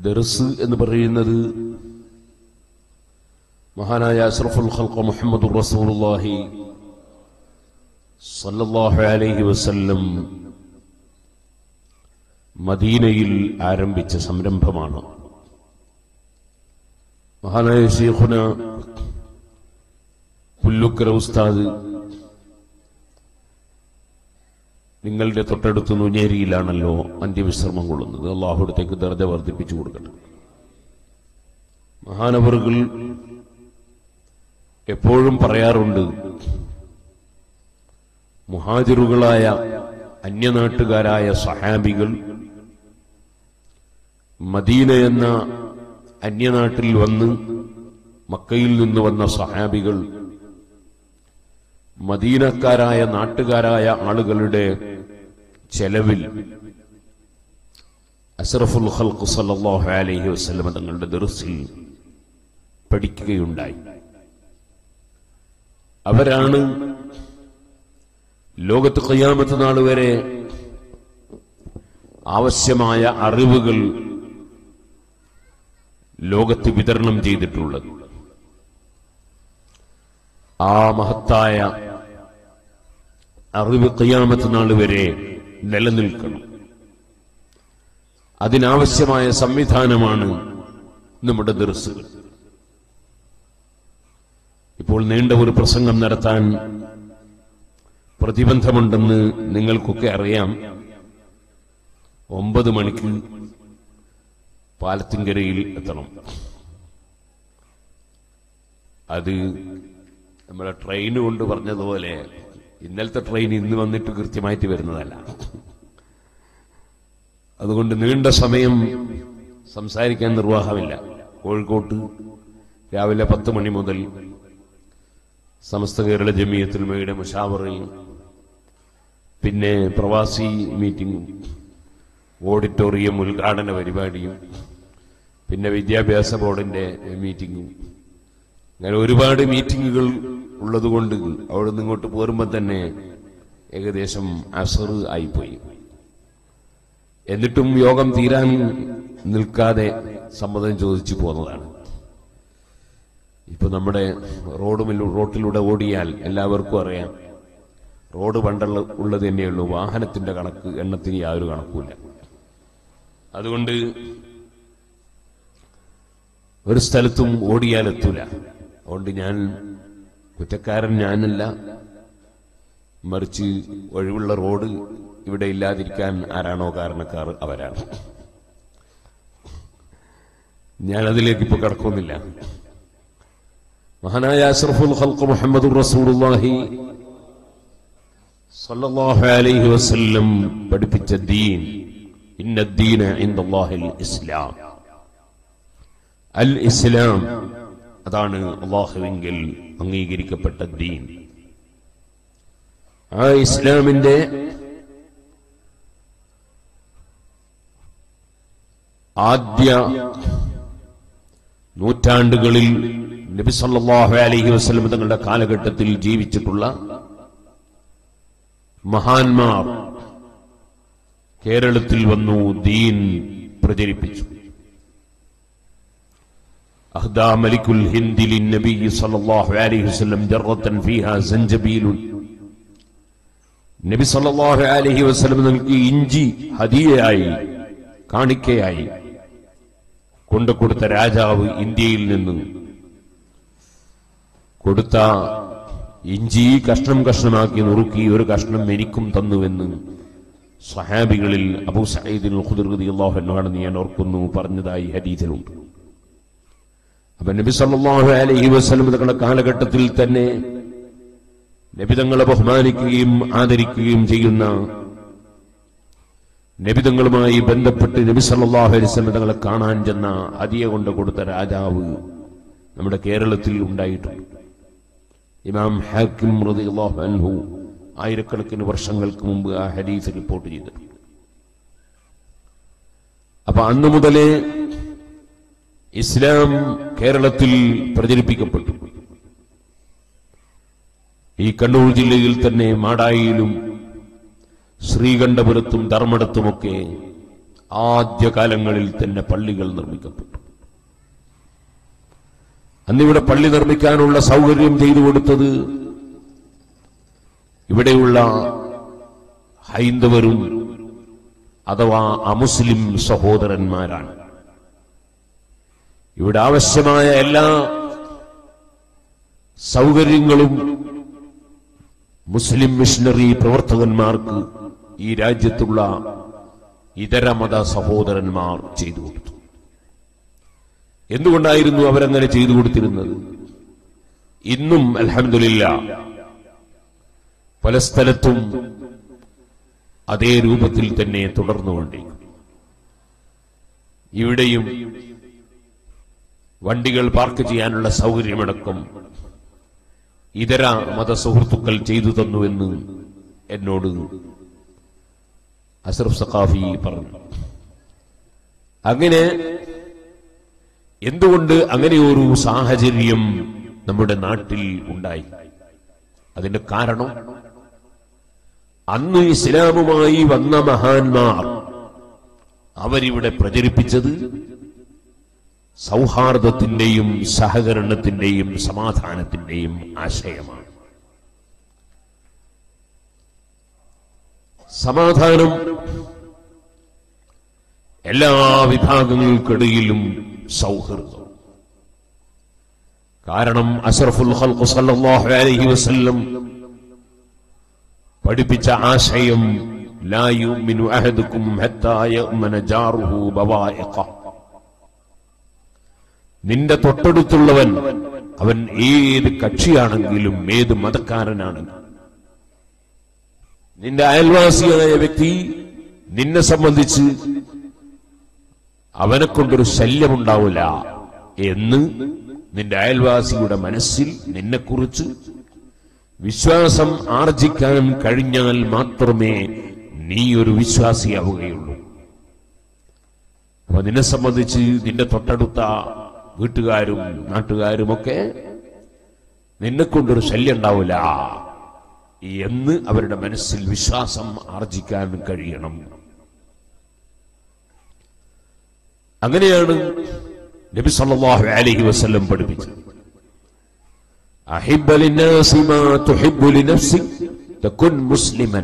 ദർസ് എന്ന് പറയുന്നത് മഹാനായ അഷ്റഫുൽ ഖൽഖ മുഹമ്മദ് റസൂലുള്ളാഹി സല്ലല്ലാഹു അലൈഹി വസല്ലം മദീനയിൽ ആരംഭിച്ച സംരംഭമാണ് മഹാനായ ഷെയ്ഖുന പുല്ലുക്കര ഉസ്താദ് നിങ്ങളുടെ തൊട്ടടുത്ത് നുഞ്ഞേരിയിലാണല്ലോ അന്ത്യവിശ്രമം കൊള്ളുന്നത് അള്ളാഹുടത്തേക്ക് ദർജ വർദ്ധിപ്പിച്ചു കൊടുക്കട്ടെ മഹാനവറുകൾ എപ്പോഴും പറയാറുണ്ട് മുഹാജിറുകളായ അന്യനാട്ടുകാരായ സഹാബികൾ മദീന എന്ന അന്യനാട്ടിൽ വന്ന് മക്കയിൽ നിന്ന് വന്ന സഹാബികൾ മദീനക്കാരായ നാട്ടുകാരായ ആളുകളുടെ ചെലവിൽ അസ്റഫുൽ ഖൽഖ് സല്ലല്ലാഹു അലൈഹി വസല്ലം തങ്ങളുടെ ദർസിൽ പഠിക്കുകയുണ്ടായി അവരാണ് ലോകത്ത് ഖിയാമത്ത് നാൾ വരെ ആവശ്യമായ അറിവുകൾ ലോകത്ത് വിതരണം ചെയ്തിട്ടുള്ളത് ആ മഹത്തായ അറിവ് ഖിയാമത്ത് നാൾ വരെ നിലനിൽക്കണം അതിനാവശ്യമായ സംവിധാനമാണ് നമ്മുടെ ദർസുകൾ ഇപ്പോൾ നീണ്ട ഒരു പ്രസംഗം നടത്താൻ പ്രതിബന്ധമുണ്ടെന്ന് നിങ്ങൾക്കൊക്കെ അറിയാം ഒമ്പത് മണിക്ക് പാലത്തിങ്കരയിൽ എത്തണം അത് നമ്മളെ ട്രെയിൻ കൊണ്ട് പറഞ്ഞതുപോലെ ഇന്നലത്തെ ട്രെയിൻ ഇന്ന് വന്നിട്ട് കൃത്യമായിട്ട് വരുന്നതല്ല അതുകൊണ്ട് നീണ്ട സമയം സംസാരിക്കാൻ നിർവാഹമില്ല കോഴിക്കോട്ട് രാവിലെ പത്ത് മണി മുതൽ സമസ്ത കേരള ജമിയത്തുൽ മയുടെ മുഷാവറയും പിന്നെ പ്രവാസി മീറ്റിംഗും ഓഡിറ്റോറിയം ഉദ്ഘാടന പരിപാടിയും പിന്നെ വിദ്യാഭ്യാസ ബോർഡിന്റെ മീറ്റിംഗും അങ്ങനെ ഒരുപാട് മീറ്റിംഗുകൾ ഉള്ളതുകൊണ്ട് അവിടെ നിന്ന് ഇങ്ങോട്ട് പോരുമ്പോൾ തന്നെ ഏകദേശം അസർ ആയിപ്പോയി എന്നിട്ടും യോഗം തീരാൻ നിൽക്കാതെ സമ്മതം ചോദിച്ചു പോന്നതാണ് ഇപ്പൊ നമ്മുടെ റോഡുമിൽ റോട്ടിലൂടെ ഓടിയാൽ എല്ലാവർക്കും അറിയാം റോഡ് പണ്ടുള്ള ഉള്ളത് തന്നെയുള്ളൂ വാഹനത്തിന്റെ കണക്ക് എണ്ണത്തിന് യാതൊരു കണക്കുമില്ല അതുകൊണ്ട് ഒരു സ്ഥലത്തും ഓടിയാൽ എത്തൂല അതുകൊണ്ട് ഞാൻ കുറ്റക്കാരൻ ഞാനല്ല മറിച്ച് ഒഴിവുള്ള റോഡ് ഇവിടെ ഇല്ലാതിരിക്കാൻ ആരാണോ കാരണക്കാർ അവരാണ് ഞാൻ അതിലേക്ക് ഇപ്പൊ കടക്കുന്നില്ല മഹാനായ അഷ്റഫുൽ ഖൽഖ് മുഹമ്മദ് റസൂലുള്ളാഹി സല്ലല്ലാഹു അലൈഹി വസല്ലം പഠിപ്പിച്ച ദീൻ ഇന്ന ദീന ഇൻദല്ലാഹിൽ ഇസ്ലാം അൽ ഇസ്ലാം അതാണ് അള്ളാഹുവിങ്കിൽ അംഗീകരിക്കപ്പെട്ട ദീൻ ആ ഇസ്ലാമിന്റെ ആദ്യ നൂറ്റാണ്ടുകളിൽ നബി സല്ലല്ലാഹു അലൈഹി വസല്ലം തങ്ങളുടെ കാലഘട്ടത്തിൽ ജീവിച്ചിട്ടുള്ള മഹാന്മാർ കേരളത്തിൽ വന്നു ദീൻ പ്രചരിപ്പിച്ചു أهدى ملك الهند للنبي صلى الله عليه وسلم جرة فيها زنجبيل നബി സല്ലല്ലാഹു അലൈഹി വസല്ലം നിങ്ങൾക്ക് ഇഞ്ചി ഹദിയയായി കാണിക്കയായി കൊണ്ടു കൊടുത്ത രാജാവ് ഇന്ത്യയിൽ നിന്ന് കൊടുത്ത ഇഞ്ചി കഷ്ണം കഷ്ണമാക്കി നുറുക്കി ഒരു കഷ്ണം എനിക്കും തന്നുവെന്ന് സഹാബികളിൽ അബൂ സയ്യിദിൻ ഖുദർ റളിയല്ലാഹു അൻഹു ആണെന്ന് ഞാൻ ഓർക്കുന്നു പറഞ്ഞതായി ഹദീസിലുണ്ട് അപ്പൊ നബി സല്ലല്ലാഹു അലൈഹി വസല്ലം തങ്ങളുടെ കാലഘട്ടത്തിൽ തന്നെ നബിതങ്ങളെ ബഹുമാനിക്കുകയും ആദരിക്കുകയും ചെയ്യുന്ന നബിതങ്ങളുമായി ബന്ധപ്പെട്ട് നബി സല്ലല്ലാഹു അലൈഹി വസല്ലം തങ്ങളെ കാണാൻ ചെന്ന ഹദിയ കൊണ്ട് കൊടുത്ത രാജാവ് നമ്മുടെ കേരളത്തിൽ ഉണ്ടായിട്ടുണ്ട് ഇമാം ഹാക്കിം റളിയല്ലാഹു അൻഹു ആയിരക്കണക്കിന് വർഷങ്ങൾക്ക് മുമ്പ് ആ ഹദീസ് റിപ്പോർട്ട് ചെയ്തിട്ടുണ്ട് അപ്പൊ അന്നു മുതലേ ഇസ്ലാം കേരളത്തിൽ പ്രചരിപ്പിക്കപ്പെട്ടു ഈ കണ്ണൂർ ജില്ലയിൽ തന്നെ മാടായിയിലും ശ്രീകണ്ഠപുരത്തും ധർമ്മടത്തുമൊക്കെ ആദ്യകാലങ്ങളിൽ തന്നെ പള്ളികൾ നിർമ്മിക്കപ്പെട്ടു അന്നിവിടെ പള്ളി നിർമ്മിക്കാനുള്ള സൗകര്യം ചെയ്തു കൊടുത്തത് ഇവിടെയുള്ള ഹൈന്ദവരും അഥവാ അമുസ്ലിം സഹോദരന്മാരാണ് ഇവിടെ ആവശ്യമായ എല്ലാ സൗകര്യങ്ങളും മുസ്ലിം മിഷണറി പ്രവർത്തകന്മാർക്ക് ഈ രാജ്യത്തുള്ള ഇതര മത സഹോദരന്മാർ ചെയ്തു കൊടുത്തു എന്തുകൊണ്ടായിരുന്നു അവരങ്ങനെ ചെയ്തു കൊടുത്തിരുന്നത് ഇന്നും അൽഹംദുലില്ല പല സ്ഥലത്തും അതേ രൂപത്തിൽ തന്നെ തുടർന്നുകൊണ്ടിരിക്കും ഇവിടെയും വണ്ടികൾ പാർക്ക് ചെയ്യാനുള്ള സൗകര്യമടക്കം ഇതര മതസുഹൃത്തുക്കൾ ചെയ്തു തന്നുവെന്ന് എന്നോട് അഷ്റഫ് സഖാഫി പറഞ്ഞു അങ്ങനെ എന്തുകൊണ്ട് അങ്ങനെ ഒരു സാഹചര്യം നമ്മുടെ നാട്ടിൽ ഉണ്ടായി അതിന്റെ കാരണം അന്ന് ഇസ്ലാമുമായി വന്ന മഹാന്മാർ അവരിവിടെ പ്രചരിപ്പിച്ചത് സൗഹാർദ്ദത്തിന്റെയും സഹകരണത്തിന്റെയും സമാധാനത്തിന്റെയും ആശയമാണ് സമാധാനം എല്ലാ വിഭാഗങ്ങൾക്കിടയിലും സൗഹൃദം കാരണം അഷറഫുൽ ഖൽഖ് സല്ലല്ലാഹു അലൈഹി വസല്ലം പഠിപ്പിച്ച ആശയം ലാ യുമിനു അഹദുക്കും ഹത്താ യഅ്മന ജാറുഹു ബവായിഖ നിന്റെ തൊട്ടടുത്തുള്ളവൻ അവൻ ഏത് കക്ഷിയാണെങ്കിലും ഏത് മതക്കാരനാണെങ്കിലും നിന്റെ അയൽവാസിയായ വ്യക്തി നിന്നെ സംബന്ധിച്ച് അവനെ കൊണ്ടൊരു ശല്യമുണ്ടാവില്ല എന്ന് നിന്റെ അയൽവാസിയുടെ മനസ്സിൽ നിന്നെക്കുറിച്ച് വിശ്വാസം ആർജിക്കാൻ കഴിഞ്ഞാൽ മാത്രമേ നീ ഒരു വിശ്വാസിയാവുകയുള്ളൂ അപ്പൊ നിന്നെ സംബന്ധിച്ച് നിന്റെ തൊട്ടടുത്ത വീട്ടുകാരും നാട്ടുകാരുമൊക്കെ നിന്നെ കൊണ്ടൊരു ശല്യം ഉണ്ടാവില്ല എന്ന് അവരുടെ മനസ്സിൽ വിശ്വാസം ആർജിക്കാൻ കഴിയണം അങ്ങനെയാണ് നബി സല്ലല്ലാഹു അലൈഹി വസല്ലം പഠിപ്പിച്ചത് അഹിബ്ബ ലിന്നാസി മാ തുഹിബ്ബു ലിനഫ്സിക് തകുൻ മുസ്ലിമൻ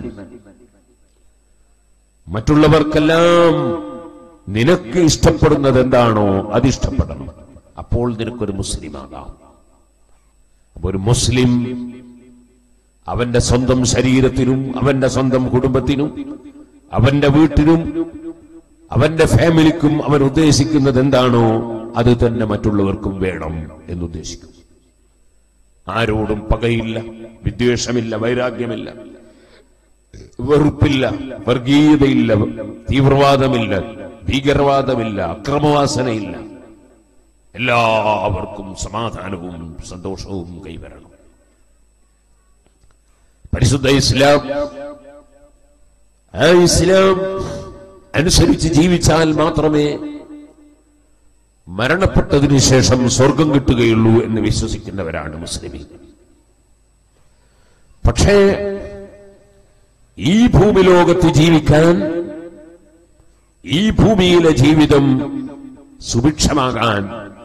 മറ്റുള്ളവർക്കെല്ലാം നിനക്ക് ഇഷ്ടപ്പെടുന്നത് എന്താണോ അത് ഇഷ്ടപ്പെടണം അപ്പോൾ നിനക്കൊരു മുസ്ലിം ആകാം അപ്പൊ ഒരു മുസ്ലിം അവന്റെ സ്വന്തം ശരീരത്തിനും അവന്റെ സ്വന്തം കുടുംബത്തിനും അവന്റെ വീട്ടിനും അവന്റെ ഫാമിലിക്കും അവൻ ഉദ്ദേശിക്കുന്നത് എന്താണോ അത് തന്നെ മറ്റുള്ളവർക്കും വേണം എന്നുദ്ദേശിക്കും ആരോടും പകയില്ല വിദ്വേഷമില്ല വൈരാഗ്യമില്ല വെറുപ്പില്ല വർഗീയതയില്ല തീവ്രവാദമില്ല ഭീകരവാദമില്ല അക്രമവാസനയില്ല എല്ലാവർക്കും സമാധാനവും സന്തോഷവും കൈവരണം പരിശുദ്ധ ഇസ്ലാം ആ ഇസ്ലാം അനുസരിച്ച് ജീവിച്ചാൽ മാത്രമേ മരണപ്പെട്ടതിനു ശേഷം സ്വർഗം കിട്ടുകയുള്ളൂ എന്ന് വിശ്വസിക്കുന്നവരാണ് മുസ്ലിമീൻ പക്ഷേ ഈ ഭൂമി ലോകത്ത് ജീവിക്കാൻ ഈ ഭൂമിയിലെ ജീവിതം സുഭിക്ഷമാകാൻ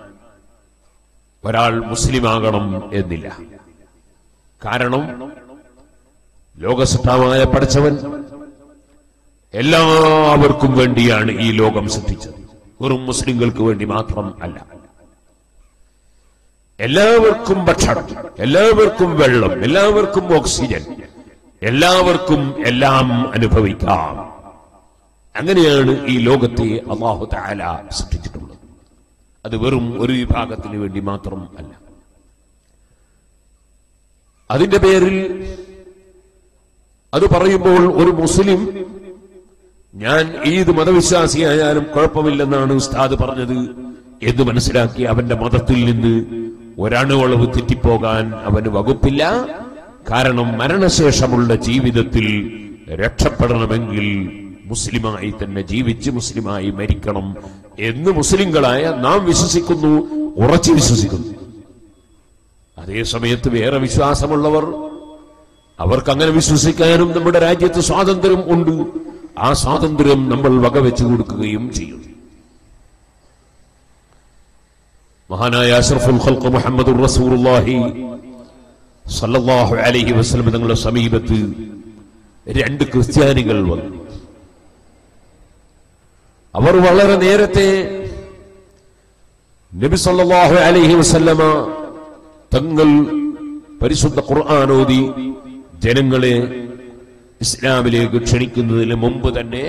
ഒരാൾ മുസ്ലിമാകണം എന്നില്ല കാരണം ലോകസൃഷ്ടമായ പഠിച്ചവൻ എല്ലാവർക്കും വേണ്ടിയാണ് ഈ ലോകം സൃഷ്ടിച്ചത് വെറും മുസ്ലിങ്ങൾക്ക് വേണ്ടി മാത്രം അല്ല എല്ലാവർക്കും ഭക്ഷണം എല്ലാവർക്കും വെള്ളം എല്ലാവർക്കും ഓക്സിജൻ എല്ലാവർക്കും എല്ലാം അനുഭവിക്കാം അങ്ങനെയാണ് ഈ ലോകത്തെ അള്ളാഹു താല സൃഷ്ടിച്ചിട്ടുള്ളത് അത് വെറും ഒരു വിഭാഗത്തിന് വേണ്ടി മാത്രം അല്ല അതിന്റെ പേരിൽ അത് പറയുമ്പോൾ ഒരു മുസ്ലിം ഞാൻ ഏത് മതവിശ്വാസിയായാലും കുഴപ്പമില്ലെന്നാണ് ഉസ്താദ് പറഞ്ഞത് എന്ന് മനസ്സിലാക്കി അവന്റെ മതത്തിൽ നിന്ന് ഒരണുവളവ് തെറ്റിപ്പോകാൻ അവന് വകുപ്പില്ല കാരണം മരണശേഷമുള്ള ജീവിതത്തിൽ രക്ഷപ്പെടണമെങ്കിൽ മുസ്ലിമായി തന്നെ ജീവിച്ച് മുസ്ലിമായി മരിക്കണം എന്ന് മുസ്ലിങ്ങളായ നാം വിശ്വസിക്കുന്നു ഉറച്ചു വിശ്വസിക്കുന്നു അതേ സമയത്ത് വേറെ വിശ്വാസമുള്ളവർ അവർക്ക് അങ്ങനെ വിശ്വസിക്കാനും നമ്മുടെ രാജ്യത്ത് സ്വാതന്ത്ര്യം ഉണ്ട് ആ സ്വാതന്ത്ര്യം നമ്മൾ വകവെച്ചു കൊടുക്കുകയും ചെയ്യും മഹാനായ അഷ്റഫുൽ ഖൽഖ് മുഹമ്മദുർ റസൂലുള്ളാഹി സല്ലല്ലാഹു അലൈഹി വസല്ലം തങ്ങളുടെ സമീപത്ത് രണ്ട് ക്രിസ്ത്യാനികൾ വന്നു അവർ വളരെ നേരത്തെ നബി സല്ലല്ലാഹു അലൈഹി വസല്ലമ തങ്ങൾ പരിശുദ്ധ ഖുർആൻ ഓതി ജനങ്ങളെ ഇസ്ലാമിലേക്ക് ക്ഷണിക്കുന്നതിന് മുമ്പ് തന്നെ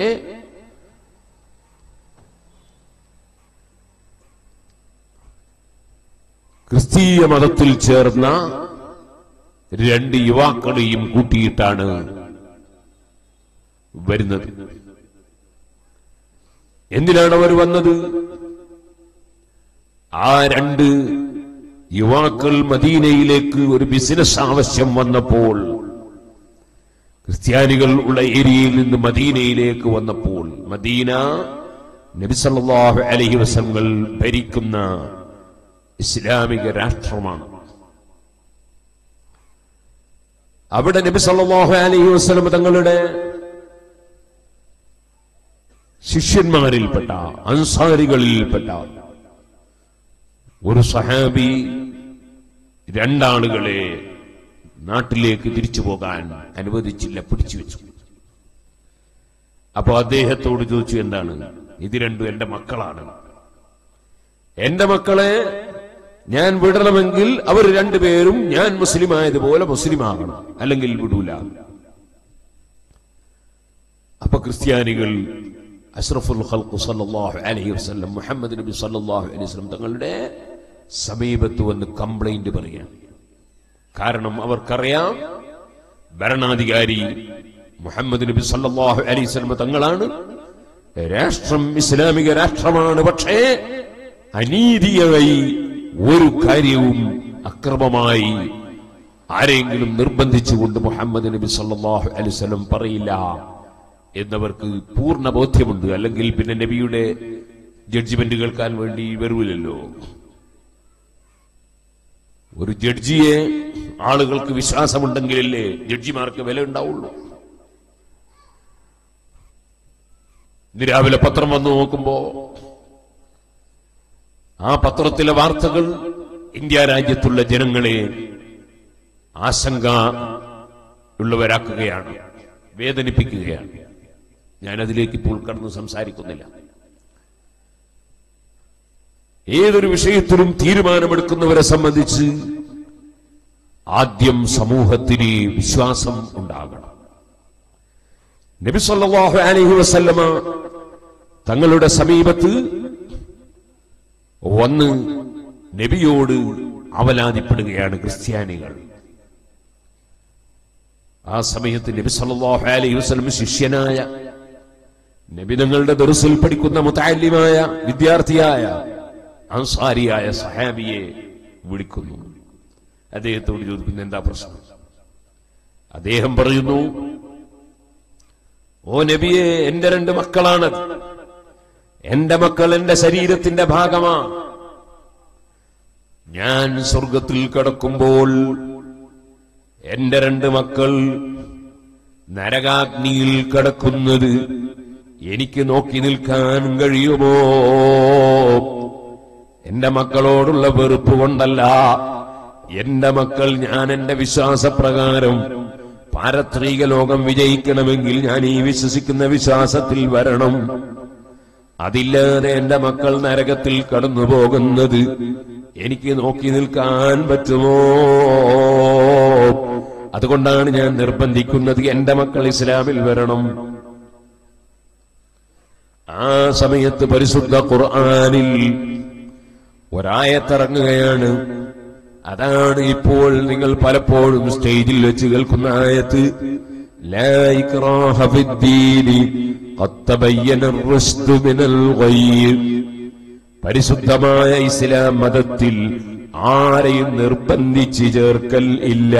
ക്രിസ്തീയ മതത്തിൽ ചേർന്ന രണ്ട് യുവാക്കളെയും കൂട്ടിയിട്ടാണ് വരുന്നത് എന്തിനാണ് അവർ വന്നത് ആ രണ്ട് യുവാക്കൾ മദീനയിലേക്ക് ഒരു ബിസിനസ് ആവശ്യം വന്നപ്പോൾ ക്രിസ്ത്യാനികൾ ഉള്ള ഏരിയയിൽ നിന്ന് മദീനയിലേക്ക് വന്നപ്പോൾ മദീന നബിസല്ലാഹു അലഹി വസങ്ങൾ ഭരിക്കുന്ന ഇസ്ലാമിക രാഷ്ട്രമാണ് അവിടെ നബി സല്ലല്ലാഹു അലൈഹി വസല്ലം തങ്ങളുടെ ശിഷ്യന്മാരിൽപ്പെട്ട അൻസാരികളിൽപ്പെട്ട ഒരു സഹാബി രണ്ടാളുകളെ നാട്ടിലേക്ക് തിരിച്ചു പോകാൻ അനുവദിച്ചില്ല പിടിച്ചു വെച്ചു അപ്പൊ അദ്ദേഹത്തോട് ചോദിച്ചു എന്താണ് ഇത് രണ്ടും എന്റെ മക്കളാണ് എന്റെ മക്കളെ ഞാൻ വിടണമെങ്കിൽ അവർ രണ്ടുപേരും ഞാൻ മുസ്ലിം ആയതുപോലെ മുസ്ലിം ആകണം അല്ലെങ്കിൽ വിടൂല അപ്പൊ ക്രിസ്ത്യാനികൾ അഷ്റഫുൽ ഖൽഖു സല്ലല്ലാഹു അലൈഹി വസല്ലം മുഹമ്മദ് നബി സല്ലല്ലാഹു അലൈഹി വസല്ലം തങ്ങളുടെ സമീപത്ത് വന്ന് കംപ്ലൈന്റ് പറയാൻ കാരണം അവർക്കറിയാം ഭരണാധികാരി മുഹമ്മദ് നബി സല്ലല്ലാഹു അലൈഹി വസല്ലം തങ്ങളാണ് രാഷ്ട്രം ഇസ്ലാമിക രാഷ്ട്രമാണ് പക്ഷേ അനീതിയായി ഒരു കാര്യവും അക്രമമായി ആരെങ്കിലും നിർബന്ധിച്ചുകൊണ്ട് മുഹമ്മദ് നബി സല്ലല്ലാഹു അലൈഹി വസല്ലം പറയില്ല എന്നവർക്ക് പൂർണ്ണ ബോധ്യമുണ്ട് അല്ലെങ്കിൽ പിന്നെ നബിയുടെ ജഡ്ജിമെന്റ് കേൾക്കാൻ വേണ്ടി വരൂലല്ലോ ഒരു ജഡ്ജിയെ ആളുകൾക്ക് വിശ്വാസമുണ്ടെങ്കിലല്ലേ ജഡ്ജിമാർക്ക് വില ഉണ്ടാവുള്ളൂ ഇന്ന് രാവിലെ പത്രം വന്നു നോക്കുമ്പോ ആ പത്രത്തിലെ വാർത്തകൾ ഇന്ത്യ രാജ്യത്തുള്ള ജനങ്ങളെ ആശങ്ക ഉള്ളവരാക്കുകയാണ് വേദനിപ്പിക്കുകയാണ് ഞാൻ അതിലേക്ക് ഇപ്പോൾ കടന്ന് സംസാരിക്കുന്നില്ല ഏതൊരു വിഷയത്തിലും തീരുമാനമെടുക്കുന്നവരെ സംബന്ധിച്ച് ആദ്യം സമൂഹത്തിന് വിശ്വാസം ഉണ്ടാകണം നബി സല്ലല്ലാഹു അലൈഹി വസല്ലമ തങ്ങളുടെ സമീപത്ത് വന്ന് നബിയോട് അവലാതിപ്പെടുകയാണ് ക്രിസ്ത്യാനികൾ ആ സമയത്ത് നബി സല്ലല്ലാഹു അലൈഹി വസല്ലം ശിഷ്യനായ നബി തങ്ങളുടെ ദർസിൽ പഠിക്കുന്ന മുത്താലിമായ വിദ്യാർത്ഥിയായ അൻസാരിയായ സഹാബിയെ വിളിക്കുന്നു അദ്ദേഹത്തോട് ചോദിക്കുന്നു എന്താ പ്രശ്നം അദ്ദേഹം പറയുന്നു ഓ നബിയെ എന്റെ രണ്ട് മക്കളാണ് എന്റെ മക്കൾ എന്റെ ശരീരത്തിന്റെ ഭാഗമാ ഞാൻ സ്വർഗത്തിൽ കിടക്കുമ്പോൾ എന്റെ രണ്ട് മക്കൾ നരകാഗ്നിയിൽ കിടക്കുന്നത് എനിക്ക് നോക്കി നിൽക്കാൻ കഴിയുമോ എന്റെ മക്കളോടുള്ള വെറുപ്പ് കൊണ്ടല്ല എന്റെ മക്കൾ ഞാൻ എന്റെ വിശ്വാസപ്രകാരം പാരത്രിക ലോകം വിജയിക്കണമെങ്കിൽ ഞാൻ ഈ വിശ്വസിക്കുന്ന വിശ്വാസത്തിൽ വരണം അതില്ലാതെ എന്റെ മക്കൾ നരകത്തിൽ കടന്നു പോകുന്നത് എനിക്ക് നോക്കി നിൽക്കാൻ പറ്റുമോ അതുകൊണ്ടാണ് ഞാൻ നിർബന്ധിക്കുന്നത് എന്റെ മക്കൾ ഇസ്ലാമിൽ വരണം ആ സമയത്ത് പരിശുദ്ധ ഖുർആനിൽ ഒരായത്തിറങ്ങുകയാണ് അതാണ് ഇപ്പോൾ നിങ്ങൾ പലപ്പോഴും സ്റ്റേജിൽ വെച്ച് കേൾക്കുന്ന ആയത്ത് ലാ ഇക്റാഹ ഫിദ്ദീനി ഖദ് തബയ്യന الرشد من الغي പരിശുദ്ധമായ ഇസ്ലാം മതത്തിൽ ആരെയും നിർബന്ധിച്ച് ചേർക്കൽ ഇല്ല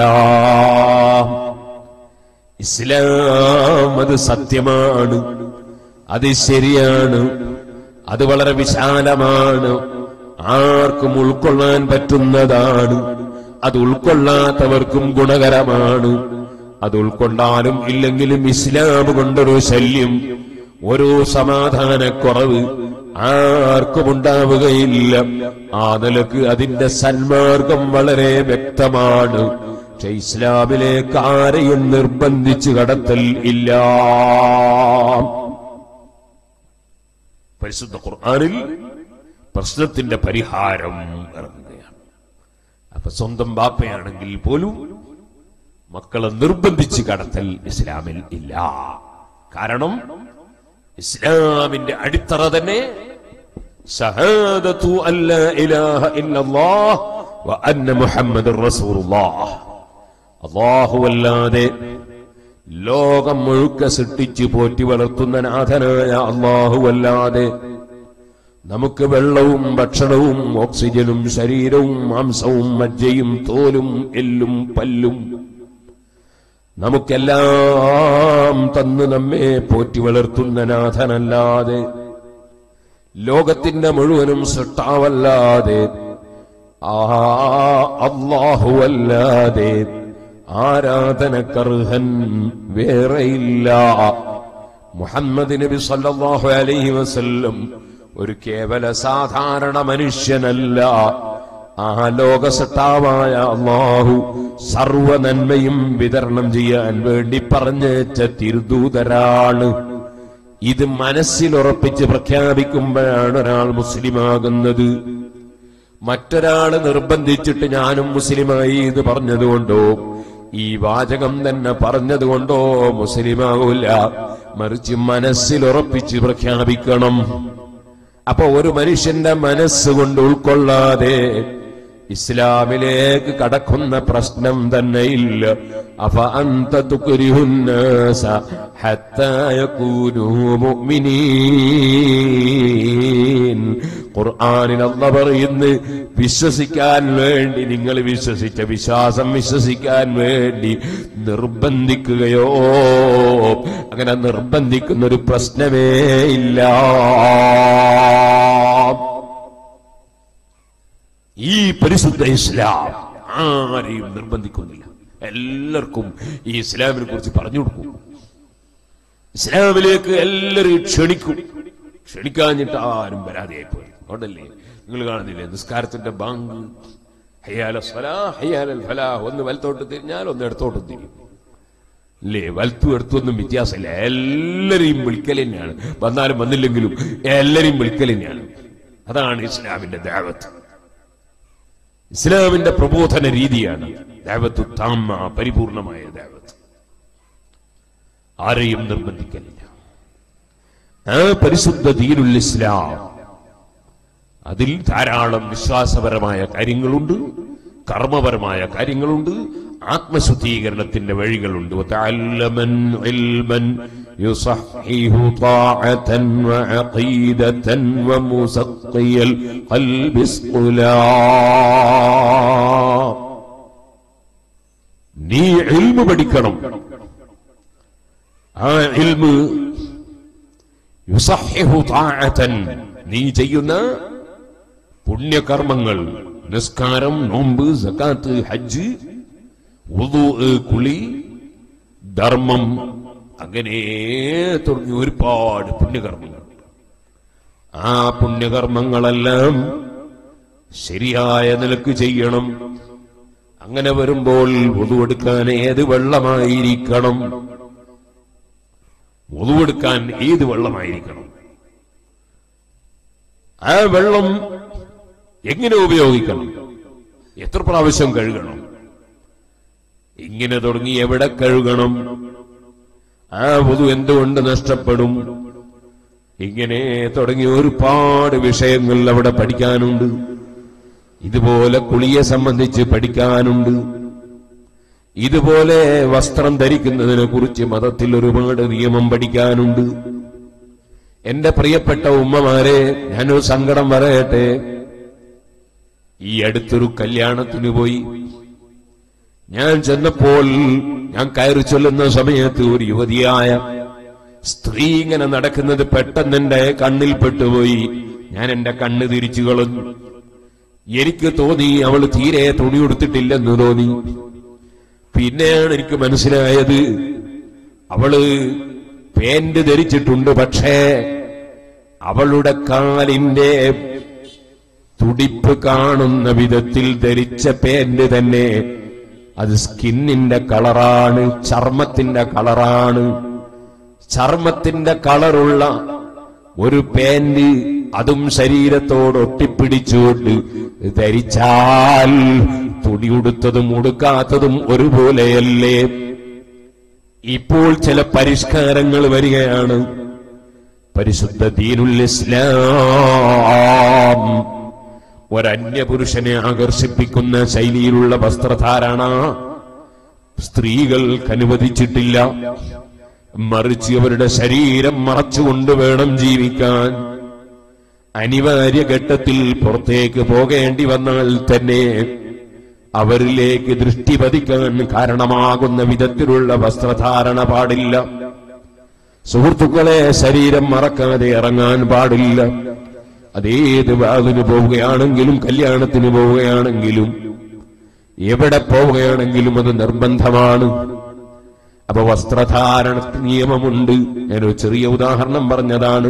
ഇസ്ലാം അത് സത്യമാണ് അത് ശരിയാണ് അത് വളരെ വിശാലമാണ് ആർക്കും ഉൾക്കൊള്ളാൻ പറ്റുന്നതാണ് അത് ഉൾക്കൊള്ളാത്തവർക്കും ഗുണകരമാണ് അത് ഉൾക്കൊണ്ടാലും ഇല്ലെങ്കിലും ഇസ്ലാം കൊണ്ടൊരു ശല്യം ഒരു സമാധാനക്കുറവ് ആർക്കും ഉണ്ടാവുകയില്ല ആ നിലക്ക് അതിന്റെ സന്മാർഗം വളരെ വ്യക്തമാണ് പക്ഷെ ഇസ്ലാമിലേക്ക് ആരെയും നിർബന്ധിച്ചു കടത്തൽ ഇല്ല പരിശുദ്ധ ഖുർആനിൽ പ്രശ്നത്തിന്റെ പരിഹാരം ഇറങ്ങുകയാണ് അപ്പൊ സ്വന്തം ബാപ്പയാണെങ്കിൽ പോലും മക്കളെ നിർബന്ധിച്ച് കടത്തൽ ഇസ്ലാമിൽ ഇല്ല കാരണം ഇസ്ലാമിന്റെ അടിത്തറ തന്നെ ഷഹാദത്തു അല്ലാ ഇലാഹ ഇല്ലല്ലാഹ് വ അന്ന മുഹമ്മദുർ റസൂലുള്ളാഹ് അല്ലാഹുവല്ലാതെ ലോകം മുഴുക്ക സൃഷ്ടിച്ച് പോറ്റി വളർത്തുന്ന നാഥനായ അല്ലാഹുവല്ലാതെ നമുക്ക് വെള്ളവും ഭക്ഷണവും ഓക്സിജനും ശരീരവും മാംസവും മജ്ജയും തോലും എല്ലും പല്ലും നമുക്കെല്ലാം തന്ന് നമ്മെ പോറ്റി വളർത്തുന്ന നാഥനല്ലാതെ ലോകത്തിന്റെ മുഴുവനും സൃഷ്ടാവല്ലാതെ ആ അല്ലാഹുവല്ലാതെ ആരാധനക്കർഹൻ വേറെയില്ല മുഹമ്മദ് നബി സല്ലല്ലാഹു അലൈഹി വസല്ലം ഒരു കേവല സാധാരണ മനുഷ്യനല്ല ആ ലോകസട്ടാവായ അള്ളാഹു സർവ നന്മയും വിതരണം ചെയ്യാൻ വേണ്ടി പറഞ്ഞേച്ച തിരുദൂതരാണ് ഇത് മനസ്സിലുറപ്പിച്ച് പ്രഖ്യാപിക്കുമ്പോഴാണ് ഒരാൾ മുസ്ലിമാകുന്നത് മറ്റൊരാള് നിർബന്ധിച്ചിട്ട് ഞാനും മുസ്ലിമായി എന്ന് പറഞ്ഞതുകൊണ്ടോ ഈ വാചകം തന്നെ പറഞ്ഞതുകൊണ്ടോ മുസ്ലിമാകൂല മറിച്ച് മനസ്സിലുറപ്പിച്ച് പ്രഖ്യാപിക്കണം അപ്പൊ ഒരു മനുഷ്യന്റെ മനസ്സുകൊണ്ട് ഉൾക്കൊള്ളാതെ ഇസ്ലാമിലേക്ക് കടക്കുന്ന പ്രശ്നം തന്നെ ഇല്ല അഫ അന്ത തുക്രിഹുന്നാസ ഹത്താ യകൂനൂ മുഅ്മിനീൻ ഖുർആനിൽ അല്ല പറയുന്നു വിശ്വസിക്കാൻ വേണ്ടി നിങ്ങൾ വിശ്വസിച്ച വിശ്വാസം വിശ്വസിക്കാൻ വേണ്ടി നിർബന്ധിക്കുകയോ അങ്ങനെ നിർബന്ധിക്കുന്ന ഒരു പ്രശ്നമേ ഇല്ല ഈ പരിശുദ്ധ ഇസ്ലാം ആരെയും നിർബന്ധിക്കുന്നില്ല എല്ലാവർക്കും ഈ ഇസ്ലാമിനെ കുറിച്ച് പറഞ്ഞു കൊടുക്കും ഇസ്ലാമിലേക്ക് എല്ലാവരെയും ക്ഷണിക്കും ക്ഷണിക്കാഞ്ഞിട്ട് ആരും വരാതെയായി പോയി അതുകൊണ്ടല്ലേ നിങ്ങൾ കാണുന്നില്ലേ നിസ്കാരത്തിന്റെ ബാങ്ക് ഹയ്യാല സ്വലാ ഹയ്യാലൽ ഫലാ ഒന്ന് വലത്തോട്ട് തിരിഞ്ഞാൽ ഒന്ന് ഇടത്തോട്ട് തിരിയും ഇല്ലേ വലത്തും എടുത്തൊന്നും വ്യത്യാസമില്ല എല്ലാരെയും വിളിക്കൽ തന്നെയാണ് വന്നാലും വന്നില്ലെങ്കിലും എല്ലാരെയും വിളിക്കൽ തന്നെയാണ് അതാണ് ഇസ്ലാമിന്റെ ദാവത്ത് ഇസ്ലാമിന്റെ പ്രബോധന രീതിയാണ് ദാവത്ത് താമ പരിപൂർണമായ ദാവത്ത് ആരെയും നിർബന്ധിക്കലില്ല ആ പരിശുദ്ധ ദീനുൽ ഇസ്ലാം അതിൽ ധാരാളം വിശ്വാസപരമായ കാര്യങ്ങളുണ്ട് കർമ്മപരമായ കാര്യങ്ങളുണ്ട് ആത്മശുദ്ധീകരണത്തിന്റെ വഴികളുണ്ട് وتعلمن علما يصحح طاعة وعقيدة ومسقي القلب اصطلاع നീ ഇൽമു പഠിക്കണം ആ ഇൽമു യുസഹിഹു താഅതൻ നീ ചെയ്യുന്ന പുണ്യകർമ്മങ്ങൾ നിസ്കാരം നോമ്പ് സക്കാത്ത് ഹജ്ജ് വുദൂ കുളി ധർമ്മം അങ്ങനെ തുടങ്ങി ഒരുപാട് പുണ്യകർമ്മങ്ങൾ ആ പുണ്യകർമ്മങ്ങളെല്ലാം ശരിയായ നിലക്ക് ചെയ്യണം അങ്ങനെ വരുമ്പോൾ ഒതുവെടുക്കാൻ ഏത് വെള്ളമായിരിക്കണം ഒതുവെടുക്കാൻ ഏത് വെള്ളമായിരിക്കണം ആ വെള്ളം എങ്ങനെ ഉപയോഗിക്കണം എത്ര പ്രാവശ്യം കഴുകണം ഇങ്ങനെ തുടങ്ങി എവിടെ കഴുകണം ആ പൊതു എന്തുകൊണ്ട് നഷ്ടപ്പെടും ഇങ്ങനെ തുടങ്ങി ഒരുപാട് വിഷയങ്ങൾ അവിടെ പഠിക്കാനുണ്ട് ഇതുപോലെ കുളിയെ സംബന്ധിച്ച് പഠിക്കാനുണ്ട് ഇതുപോലെ വസ്ത്രം ധരിക്കുന്നതിനെ കുറിച്ച് മതത്തിൽ ഒരുപാട് നിയമം പഠിക്കാനുണ്ട് എന്റെ പ്രിയപ്പെട്ട ഉമ്മമാരെ ഞാനൊരു സങ്കടം പറയട്ടെ ഈ അടുത്തൊരു കല്യാണത്തിന് പോയി ഞാൻ ചെന്നപ്പോൾ ഞാൻ കയറി ചൊല്ലുന്ന സമയത്ത് ഒരു യുവതിയായ സ്ത്രീ ഇങ്ങനെ നടക്കുന്നത് പെട്ടെന്ന് എന്റെ കണ്ണിൽ പെട്ടുപോയി ഞാൻ എന്റെ കണ്ണ് തിരിച്ചു കളഞ്ഞു എനിക്ക് തോന്നി അവൾ തീരെ തുണി കൊടുത്തിട്ടില്ലെന്ന് തോന്നി പിന്നെയാണ് എനിക്ക് മനസ്സിലായത് അവള് പേന്റ് ധരിച്ചിട്ടുണ്ട് പക്ഷേ അവളുടെ കാലിന്റെ തുടിപ്പ് കാണുന്ന വിധത്തിൽ ധരിച്ച പേന്റ് തന്നെ അത് സ്കിന്നിന്റെ കളറാണ് ചർമ്മത്തിന്റെ കളറാണ് ചർമ്മത്തിന്റെ കളറുള്ള ഒരു പാന്റ് അതും ശരീരത്തോട് ഒട്ടിപ്പിടിച്ചുകൊണ്ട് ധരിച്ചാൽ തുണി ഉടുത്തതും ഉടുക്കാത്തതും ഒരുപോലെയല്ലേ ഇപ്പോൾ ചില പരിഷ്കാരങ്ങൾ വരികയാണ് പരിശുദ്ധ ദീനുൽ ഇസ്ലാം ഒരന്യപുരുഷനെ ആകർഷിപ്പിക്കുന്ന ശൈലിയിലുള്ള വസ്ത്രധാരണ സ്ത്രീകൾക്ക് അനുവദിച്ചിട്ടില്ല മറിച്ച് അവരുടെ ശരീരം മറച്ചുകൊണ്ട് വേണം ജീവിക്കാൻ അനിവാര്യ ഘട്ടത്തിൽ പുറത്തേക്ക് പോകേണ്ടി വന്നാൽ തന്നെ അവരിലേക്ക് ദൃഷ്ടി പതിക്കാൻ കാരണമാകുന്ന വിധത്തിലുള്ള വസ്ത്രധാരണ പാടില്ല സുഹൃത്തുക്കളെ ശരീരം മറക്കാതെ ഇറങ്ങാൻ പാടില്ല അതേത് വാതിന് പോവുകയാണെങ്കിലും കല്യാണത്തിന് പോവുകയാണെങ്കിലും എവിടെ പോവുകയാണെങ്കിലും അത് നിർബന്ധമാണ് അപ്പൊ വസ്ത്രധാരണ നിയമമുണ്ട് ഞാനൊരു ചെറിയ ഉദാഹരണം പറഞ്ഞതാണ്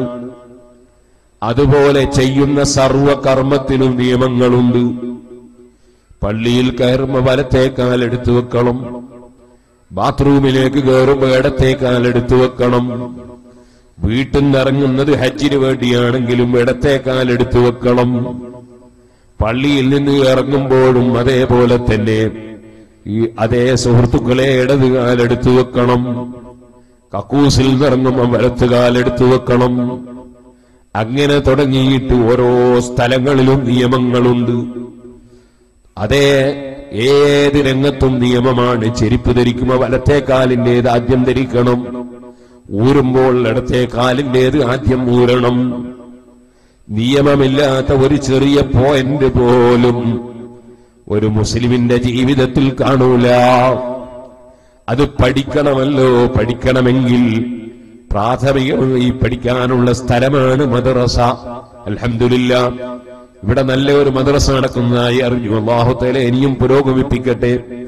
അതുപോലെ ചെയ്യുന്ന സർവകർമ്മത്തിനും നിയമങ്ങളുണ്ട് പള്ളിയിൽ കയറുമ്പോ വലത്തെ കാലെടുത്തു വെക്കണം ബാത്റൂമിലേക്ക് കയറുമ്പോ ഇടത്തെ കാലെടുത്തു വെക്കണം വീട്ടിൽ നിന്ന് ഇറങ്ങുന്നത് ഹജ്ജിന് വേണ്ടിയാണെങ്കിലും ഇടത്തെ കാലെടുത്തു വെക്കണം പള്ളിയിൽ നിന്ന് ഇറങ്ങുമ്പോഴും അതേപോലെ തന്നെ ഈ അതേ സുഹൃത്തുക്കളെ ഇടത് കാലെടുത്തു വെക്കണം കക്കൂസിൽ നിറങ്ങുമ്പോൾ വലത്ത് കാലെടുത്തു വെക്കണം അങ്ങനെ തുടങ്ങിയിട്ട് ഓരോ സ്ഥലങ്ങളിലും നിയമങ്ങളുണ്ട് അതേ ഏത് രംഗത്തും നിയമമാണ് ചെരുപ്പ് ധരിക്കുമ്പോൾ വലത്തെ കാലിന്റേത് ആദ്യം ധരിക്കണം ഊരുമ്പോൾ ഇടത്തെ കാലിന്റേത് ആദ്യം ഊരണം നിയമമില്ലാത്ത ഒരു ചെറിയ പോയിന്റ് പോലും ഒരു മുസ്ലിമിന്റെ ജീവിതത്തിൽ കാണൂല അത് പഠിക്കണമല്ലോ പഠിക്കണമെങ്കിൽ പ്രാഥമികമായി പഠിക്കാനുള്ള സ്ഥലമാണ് മദ്രസ അൽഹംദുലില്ല ഇവിടെ നല്ല ഒരു മദ്രസ നടക്കുന്നതായി അറിഞ്ഞു അള്ളാഹുത്തേലെ ഇനിയും പുരോഗമിപ്പിക്കട്ടെ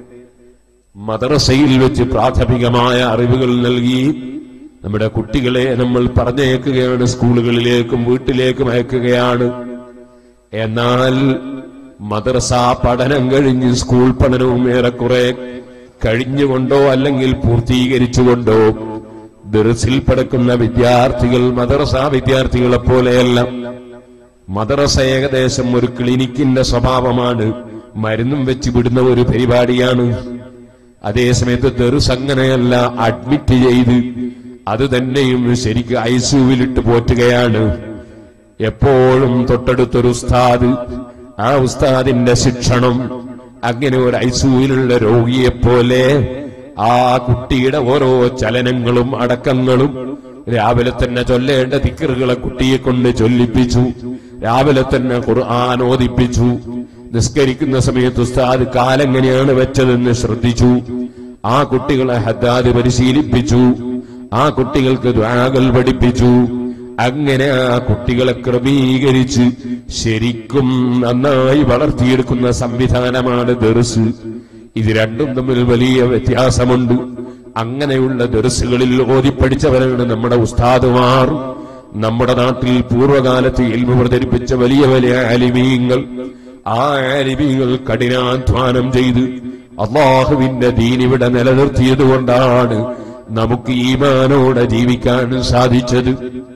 മദ്രസയിൽ വെച്ച് പ്രാഥമികമായ അറിവുകൾ നൽകി നമ്മുടെ കുട്ടികളെ നമ്മൾ പറഞ്ഞയക്കുകയാണ് സ്കൂളുകളിലേക്കും വീട്ടിലേക്കും അയക്കുകയാണ് എന്നാൽ മദ്രസ പഠനം കഴിഞ്ഞ് സ്കൂൾ പഠനവും ഏറെക്കുറെ കഴിഞ്ഞുകൊണ്ടോ അല്ലെങ്കിൽ പൂർത്തീകരിച്ചുകൊണ്ടോ ദർസിൽ പഠിക്കുന്ന വിദ്യാർത്ഥികൾ മദ്രസ വിദ്യാർത്ഥികളെ പോലെയല്ല മദ്രസ ഏകദേശം ഒരു ക്ലിനിക്കിന്റെ സ്വഭാവമാണ് മരുന്നും വെച്ച് വിടുന്ന ഒരു പരിപാടിയാണ് അതേസമയത്ത് ദർസ് അങ്ങനെയല്ല അഡ്മിറ്റ് ചെയ്ത് അത് തന്നെയും ശരിക്ക് ഐസുവിലിട്ട് പോറ്റുകയാണ് എപ്പോഴും തൊട്ടടുത്തൊരു ഉസ്താദ് ആ ഉസ്താദിന്റെ ശിക്ഷണം അങ്ങനെ ഒരു ഐസുവിലുള്ള രോഗിയെ പോലെ ആ കുട്ടിയുടെ ഓരോ ചലനങ്ങളും അടക്കങ്ങളും രാവിലെ തന്നെ ചൊല്ലേണ്ട തിക്കറുകളെ കുട്ടിയെ കൊണ്ട് ചൊല്ലിപ്പിച്ചു രാവിലെ തന്നെ ഖുർആൻ ഓദിപ്പിച്ചു നിസ്കരിക്കുന്ന സമയത്ത് ഉസ്താദ് കാലെങ്ങനെയാണ് വെച്ചതെന്ന് ശ്രദ്ധിച്ചു ആ കുട്ടികളെ ഹദ്ദാദ് പരിശീലിപ്പിച്ചു ആ കുട്ടികൾക്ക് ദ്വാകൾ പഠിപ്പിച്ചു അങ്ങനെ ആ കുട്ടികളെ ക്രമീകരിച്ച് ശരിക്കും നന്നായി വളർത്തിയെടുക്കുന്ന സംവിധാനമാണ് ദർസ് ഇത് രണ്ടും തമ്മിൽ വലിയ വ്യത്യാസമുണ്ട് അങ്ങനെയുള്ള ദർസുകളിൽ ഓതിപ്പടിച്ചവരാണ് നമ്മുടെ ഉസ്താദുമാർ നമ്മുടെ നാട്ടിൽ പൂർവ്വകാലത്ത് ഇൽമ പ്രചരിപ്പിച്ച വലിയ വലിയ ആലിമീങ്ങൾ ആ ആലിമീങ്ങൾ കഠിനാധ്വാനം ചെയ്ത് അള്ളാഹുവിന്റെ ദീൻ ഇവിടെ നിലനിർത്തിയത് കൊണ്ടാണ് നമുക്ക് ഈമാനോടെ ജീവിക്കാൻ സാധിച്ചത്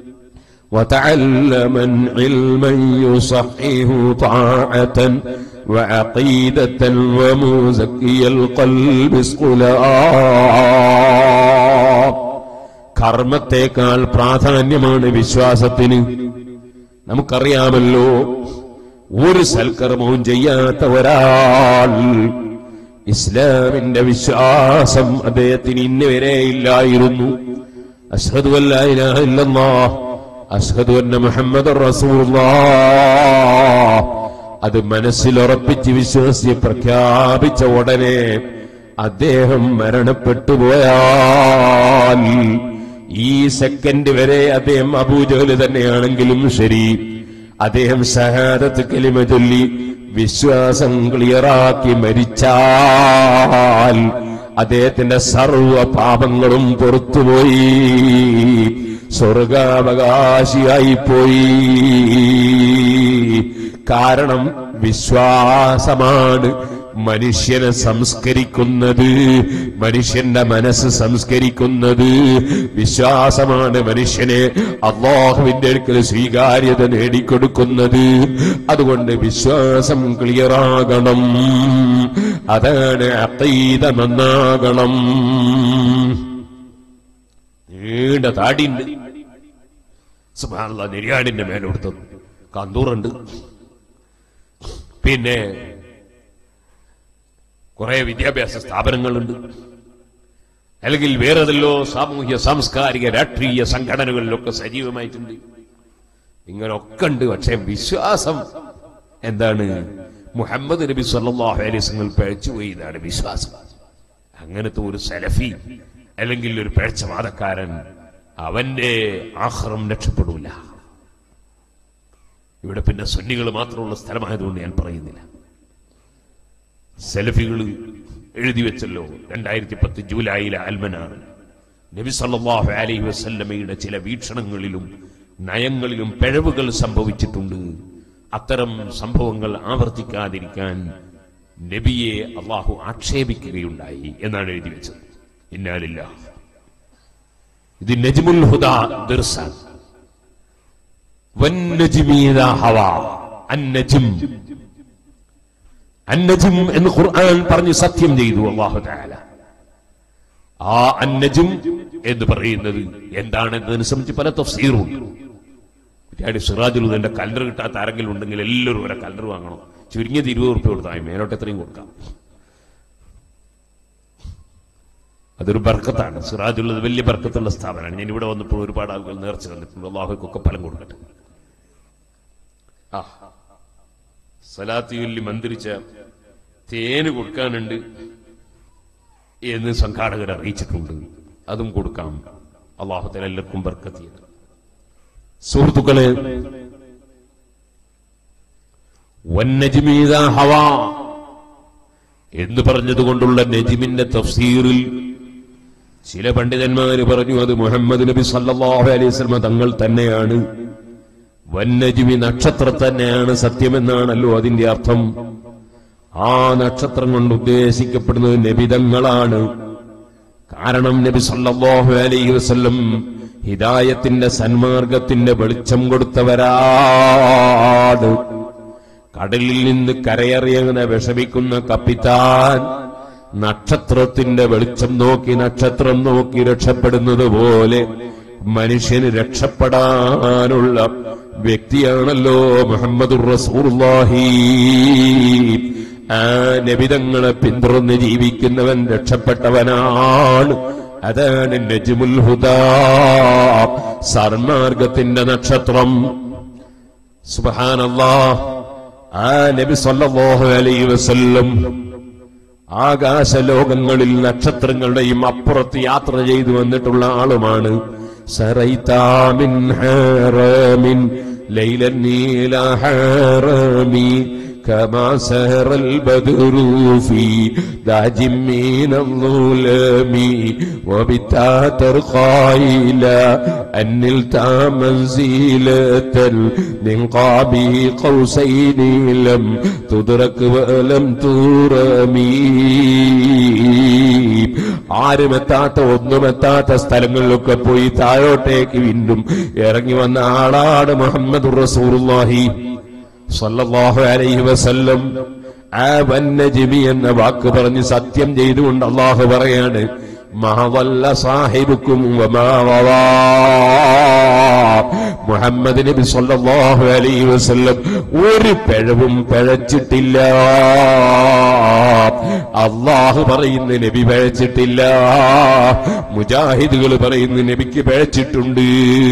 وتعلما علما يصحح طاعة وعقيدة ومزكي القلب اسقلا കർമ്മത്തെക്കാൾ പ്രാധാന്യമാണ് വിശ്വാസത്തിന് നമുക്കറിയാമല്ലോ ഒരു സൽക്കർമ്മവും ചെയ്യാത്ത ഒരാൾ ഇസ്ലാമിന്റെ വിശ്വാസം അദ്ദേഹത്തിന് ഇന്നുവരെ ഇല്ലായിരുന്നു അഷ്ഹദു അല്ലാ ഇലാഹ ഇല്ലല്ലാഹ് അഷ്ഹദു അന്ന മുഹമ്മദ് അത് മനസ്സിലുറപ്പിച്ച് വിശ്വസിച്ച് പ്രഖ്യാപിച്ച ഉടനെ അദ്ദേഹം മരണപ്പെട്ടു പോയാൽ ഈ സെക്കൻഡ് വരെ അദ്ദേഹം അബൂജഹല് തന്നെയാണെങ്കിലും ശരി അദ്ദേഹം ഷഹാദത്ത് കലിമ ചൊല്ലി വിശ്വാസം ക്ലിയറാക്കി മരിച്ചാൽ അദ്ദേഹത്തിന്റെ സർവ പാപങ്ങളും പുറത്തുപോയി സ്വർഗാവകാശിയായി പോയി കാരണം വിശ്വാസമാണ് മനുഷ്യനെ സംസ്കരിക്കുന്നത് മനുഷ്യന്റെ മനസ്സ് സംസ്കരിക്കുന്നത് വിശ്വാസമാണ് മനുഷ്യനെ അള്ളാഹുവിന്റെ അടുക്കൽ സ്വീകാര്യത നേടിക്കൊടുക്കുന്നത് അതുകൊണ്ട് വിശ്വാസം ക്ലിയറാകണം അതാണ് അത്തീത നന്നാകണം നീണ്ട താടിയുണ്ട് സുബാനുള്ള നിര്യാടിന്റെ മേലെടുത്തു കന്തൂറുണ്ട് പിന്നെ കുറെ വിദ്യാഭ്യാസ സ്ഥാപനങ്ങളുണ്ട് അല്ലെങ്കിൽ വേറെതല്ലോ സാമൂഹ്യ സാംസ്കാരിക രാഷ്ട്രീയ സംഘടനകളിലൊക്കെ സജീവമായിട്ടുണ്ട് ഇങ്ങനൊക്കെ ഉണ്ട് പക്ഷെ വിശ്വാസം എന്താണ് മുഹമ്മദ് നബി സല്ലല്ലാഹു അലൈഹി വസല്ലം പഴച്ചുപോയി ഇതാണ് വിശ്വാസം അങ്ങനത്തെ ഒരു സലഫി അല്ലെങ്കിൽ ഒരു പേഴ്ചവാദക്കാരൻ അവന്റെ ആഹ്റം രക്ഷപ്പെടൂല ഇവിടെ പിന്നെ സുന്നികൾ മാത്രമുള്ള സ്ഥലമായതുകൊണ്ട് ഞാൻ പറയുന്നില്ല സെലഫികൾ എഴുതി വെച്ചല്ലോ രണ്ടായിരത്തി പത്ത് ജൂലൈയിലെ അൽമനാർ നബി സല്ലല്ലാഹു അലൈഹി വസല്ലമയുടെ ചില വീക്ഷണങ്ങളിലും നയങ്ങളിലും പിഴവുകൾ സംഭവിച്ചിട്ടുണ്ട് അത്തരം സംഭവങ്ങൾ ആവർത്തിക്കാതിരിക്കാൻ നബിയെ അള്ളാഹു ആക്ഷേപിക്കുകയുണ്ടായി എന്നാണ് എഴുതി വെച്ചത് ഇന്നാലില്ല ഇത് നജ്മുൽ ഹുദാ ദിർസാൻ വന്നജ്മി ഇദാ ഹവാ അന്നജ്ം അന്നജും എന്ന് ഖുർആൻ പറഞ്ഞ് സത്യം ചെയ്തു അള്ളാഹു താല ആ അന്നജും എന്ന് പറയുന്നത് എന്താണെന്നതിനെ സംബന്ധിച്ച് പല തഫ്സീറും കുറ്റിയാടി സിറാജുൽ എന്റെ കലണ്ടർ കിട്ടാത്ത ആരെങ്കിലും ഉണ്ടെങ്കിൽ എല്ലാവരും ഒരു കലണ്ടർ വാങ്ങണം ചുരുങ്ങിയത് ഇരുപത് റുപ്യ കൊടുത്താൽ മേലോട്ട് എത്രയും കൊടുക്കാം അതൊരു ബർക്കത്താണ് സിറാജുള്ളത് വലിയ ബർക്കത്തുള്ള സ്ഥാപനമാണ് ഞാൻ ഇവിടെ വന്നപ്പോൾ ഒരുപാട് ആളുകൾ നേർച്ച തന്നിട്ടുണ്ട് അള്ളാഹുക്കൊക്കെ ഫലം കൊടുക്കട്ടെ ആ സലാത്തിയുല്ലി മന്ത്രിച്ച തേന് കൊടുക്കാനുണ്ട് എന്ന് സംഘാടകർ അറിയിച്ചിട്ടുണ്ട് അതും കൊടുക്കാം അള്ളാഹുത്തല എല്ലാവർക്കും ബർക്കത്തിയത് സുഹൃത്തുക്കളെ വന്നജ്മീത ഹവ എന്ന് പറഞ്ഞതുകൊണ്ടുള്ള നജിമിന്റെ തഫ്സീറിൽ ചില പണ്ഡിതന്മാര് പറഞ്ഞു അത് മുഹമ്മദ് നബി സല്ലല്ലാഹു അലൈഹി വസല്ലം തങ്ങൾ തന്നെയാണ് വന്നജിമി നക്ഷത്രം തന്നെയാണ് സത്യമെന്നാണല്ലോ അതിന്റെ അർത്ഥം ആ നക്ഷത്രം കൊണ്ട് ഉദ്ദേശിക്കപ്പെടുന്നത് നബിതങ്ങളാണ് കാരണം നബി സല്ലല്ലാഹു അലൈഹി വസല്ലം ഹിദായത്തിന്റെ സന്മാർഗത്തിന്റെ വെളിച്ചം കൊടുത്തവരാണ് കടലിൽ നിന്ന് കരയറിയങ്ങനെ വിഷമിക്കുന്ന കപ്പിത്താൻ നക്ഷത്രത്തിന്റെ വെളിച്ചം നോക്കി നക്ഷത്രം നോക്കി രക്ഷപ്പെടുന്നത് പോലെ മനുഷ്യന് രക്ഷപ്പെടാനുള്ള വ്യക്തിയാണല്ലോ മുഹമ്മദ് റസൂർഹി ആ നബിതങ്ങളെ പിന്തുടർന്ന് ജീവിക്കുന്നവൻ രക്ഷപ്പെട്ടവനാണ് അതാണ് നജ്മുൽ ഹുദാ സന്മാർഗത്തിന്റെ നക്ഷത്രം സുബഹാനല്ലാ ആ നബി സല്ലല്ലാഹു അലൈഹി വസല്ലം ആകാശലോകങ്ങളിൽ നക്ഷത്രങ്ങളുടെയും അപ്പുറത്ത് യാത്ര ചെയ്തു വന്നിട്ടുള്ള ആളുമാണ് സറൈതാമിൻ ഹാറമിൻ ലൈലൻ നീല ഹാറമി كما سهر البدر في داج من الظلم وبتا ترقى إلى أن نلت منزلة من قاب قوسين لم تدرك ولم ترمي ആരുമെത്താത്ത ഒന്നുമെത്താത്ത സ്ഥലങ്ങളിലൊക്കെ പോയി താഴോട്ടേക്ക് വീണ്ടും ഇറങ്ങി വന്ന ആളാണ് മുഹമ്മദ് റസൂറുല്ലാഹി സല്ലല്ലാഹു അലൈഹി വസല്ലം ആ വന്നജിമി എന്ന വാക്ക് പറഞ്ഞ് സത്യം ചെയ്തുകൊണ്ട് അള്ളാഹു പറയാണ് മഹവല്ല സാഹിബുക്കും മുഹമ്മദ് നബി സല്ലല്ലാഹു അലൈഹി വസല്ലം ഒരു പിഴവും പിഴച്ചിട്ടില്ല അള്ളാഹു പറയുന്ന നബി പിഴച്ചിട്ടില്ല മുജാഹിദുകൾ പറയുന്ന നബിക്ക് പിഴച്ചിട്ടുണ്ട്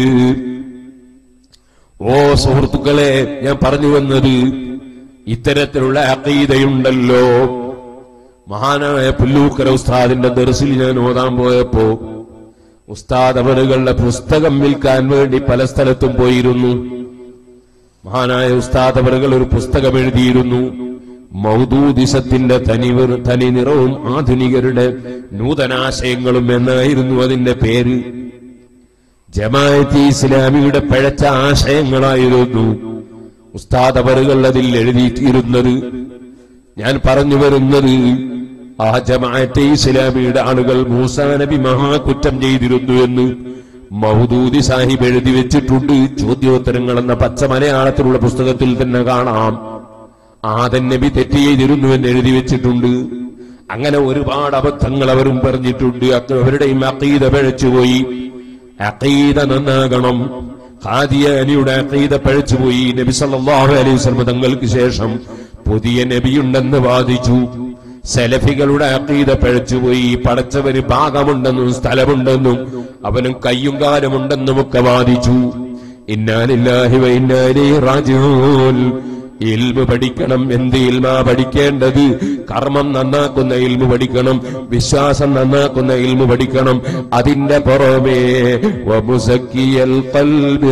ഓ സുഹൃത്തുക്കളെ ഞാൻ പറഞ്ഞു വന്നത് ഇത്തരത്തിലുള്ള അക്കീതയുണ്ടല്ലോ മഹാനായ പുല്ലൂക്കര ഉസ്താദിന്റെ ദർസിൽ ഞാൻ ഓതാൻ പോയപ്പോ ഉസ്താദ് അവരുകളുടെ പുസ്തകം വിൽക്കാൻ വേണ്ടി പല സ്ഥലത്തും പോയിരുന്നു മഹാനായ ഉസ്താദ് അവരുകൾ ഒരു പുസ്തകം എഴുതിയിരുന്നു മൗദൂദിസത്തിന്റെ തനിവർ തനി നിറവും ആധുനികരുടെ നൂതനാശയങ്ങളും എന്നായിരുന്നു അതിന്റെ പേര് ജമാഅത്ത് ഇസ്ലാമിയുടെ പഴച്ച ആശയങ്ങളായിരുന്നു ഉസ്താദ് അവറുകൾ അതിൽ എഴുതിയിരുന്നത് ഞാൻ പറഞ്ഞു വരുന്നത് ആ ജമാഅത്തെ ഇസ്ലാമിയുടെ ആളുകൾ മൂസാ നബി മഹാകുറ്റം ചെയ്തിരുന്നു എന്ന് മൗദൂദി സാഹിബ് എഴുതി വെച്ചിട്ടുണ്ട് ചോദ്യോത്തരങ്ങൾ എന്ന പച്ച മലയാളത്തിലുള്ള പുസ്തകത്തിൽ തന്നെ കാണാം ആദൻ നബി തെറ്റ് ചെയ്തിരുന്നു എന്ന് എഴുതി വെച്ചിട്ടുണ്ട് അങ്ങനെ ഒരുപാട് അബദ്ധങ്ങൾ അവരും പറഞ്ഞിട്ടുണ്ട് അത് അവരുടെയും അക്കീത പഴച്ചുപോയി അക്കീത നന്നാകണം ഖാദിയാനിയുടെ അക്കീത പഴച്ചുപോയി നബി സല്ലല്ലാഹു അലൈഹി വസല്ലം തങ്ങൾക്ക് ശേഷം പുതിയ നബിയുണ്ടെന്ന് വാദിച്ചു സെലഫികളുടെ അക്കീത പഴച്ചുപോയി പടച്ചവന് ഭാഗമുണ്ടെന്നും സ്ഥലമുണ്ടെന്നും അവനും കയ്യും കാലമുണ്ടെന്നും ഒക്കെ വാദിച്ചു ഇന്നാലില്ലാഹി വ ഇന്നാ ഇലൈഹി റാജിഊൻ ഇൽമ് പഠിക്കണം എന്ത് ഇൽമാ പഠിക്കേണ്ടത് കർമ്മം നന്നാക്കുന്ന ഇൽമു പഠിക്കണം വിശ്വാസം നന്നാക്കുന്ന ഇൽമു പഠിക്കണം അതിന്റെ പുറമേ വമുസക്കിയൽ ഖൽബി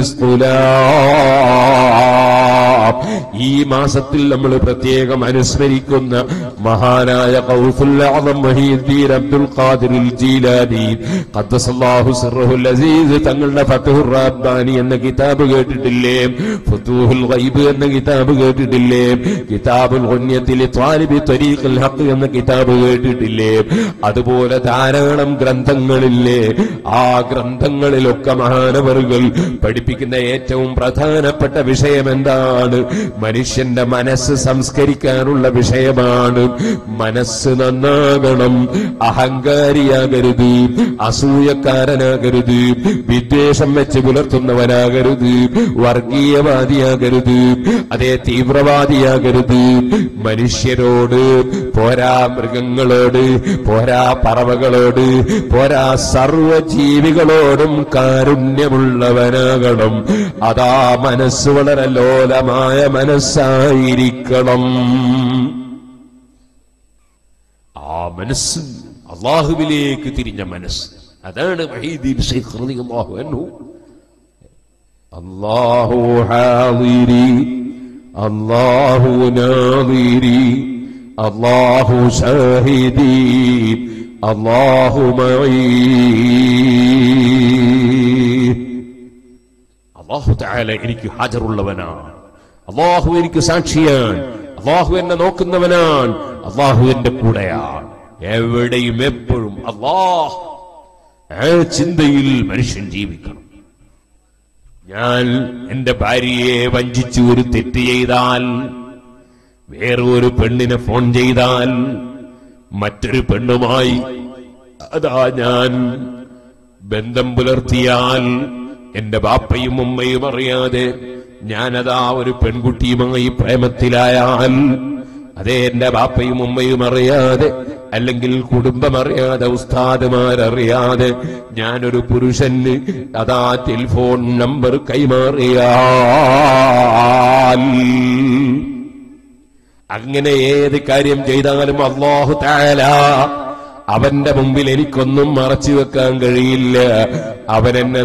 ഇസ്തുലാം. ഈ മാസത്തിൽ നമ്മൾ പ്രത്യേകം അനുസ്മരിക്കുന്ന മഹാനായ ഖൗസുൽ അഅ്ളം വഹീദ്ദീൻ അബ്ദുൽ ഖാദിറുൽ ജീലാനി ഖദ്ദസല്ലാഹു സിർറുൽ അസീസ് തങ്ങളുടെ ഫത്ഹുർ റബ്ബാനി എന്ന കിതാബ് കേട്ടിട്ടില്ലേ ഫുതൂഹുൽ ഗൈബ് എന്ന കിതാബ് കേട്ടിട്ടില്ലേ കിതാബുൽ ഗുന്യത്തിൽ ത്വാലിബി ത്വരീഖുൽ ഹഖ് എന്ന കിതാബ് കേട്ടിട്ടില്ലേ അതുപോലെ ധാരാളം ഗ്രന്ഥങ്ങളില്ലേ ആ ഗ്രന്ഥങ്ങളിലൊക്കെ മഹാനവറുകൾ പഠിപ്പിക്കുന്ന ഏറ്റവും പ്രധാനപ്പെട്ട വിഷയം എന്താണ് മനുഷ്യന്റെ മനസ്സ് സംസ്കരിക്കാനുള്ള വിഷയമാണ് മനസ്സ് നന്നാകണം അഹങ്കാരിയാകരുത് അസൂയക്കാരനാകരുത് വിദ്വേഷം വെച്ച് പുലർത്തുന്നവനാകരുത് വർഗീയവാദിയാകരുത് അതേ തീവ്രവാദിയാകരുത് മനുഷ്യരോട് പോരാ മൃഗങ്ങളോട് പോരാ പറവകളോട് പോരാ സർവജീവികളോടും കാരുണ്യമുള്ളവനാകണം അതാ മനസ്സ് വളരെ ലോലമായ മനസ്സായിരിക്കണം ആ മനസ്സ് അള്ളാഹുവിലേക്ക് തിരിഞ്ഞ മനസ്സ് അതാണ് വഹീദീൻ ശൈഖ് റളിയല്ലാഹു അൻഹു അല്ലാഹു ഹാദിരി അല്ലാഹു നാദിരി അല്ലാഹു ഷാഹിദി അല്ലാഹു മഈ അള്ളാഹു താല എനിക്ക് ഹാജറുള്ളവനാണ് അള്ളാഹു എനിക്ക് സാക്ഷിയാണ് അള്ളാഹു എന്നെ നോക്കുന്നവനാണ് അള്ളാഹു എന്റെ കൂടെയാണ് എവിടെയും എപ്പോഴും അള്ളാഹ് ആ ചിന്തയിൽ മനുഷ്യൻ ജീവിക്കണം ഞാൻ എന്റെ ഭാര്യയെ വഞ്ചിച്ച് ഒരു തെറ്റ് ചെയ്താൽ വേറെ ഒരു പെണ്ണിനെ ഫോൺ ചെയ്താൽ മറ്റൊരു പെണ്ണുമായി അതാ ഞാൻ ബന്ധം പുലർത്തിയാൽ എന്റെ ബാപ്പയും ഉമ്മയും അറിയാതെ ഞാനതാ ഒരു പെൺകുട്ടിയുമായി പ്രേമത്തിലായാൽ അതെ എന്റെ ബാപ്പയും ഉമ്മയും അറിയാതെ അല്ലെങ്കിൽ കുടുംബം അറിയാതെ ഉസ്താദുമാരറിയാതെ ഞാനൊരു പുരുഷന് അതാ ടെലിഫോൺ നമ്പർ കൈമാറിയാൽ അങ്ങനെ ഏത് കാര്യം ചെയ്താലും അള്ളാഹു താല അവന്റെ മുമ്പിൽ എനിക്കൊന്നും മറച്ചു വെക്കാൻ കഴിയില്ല അവൻ എന്നെ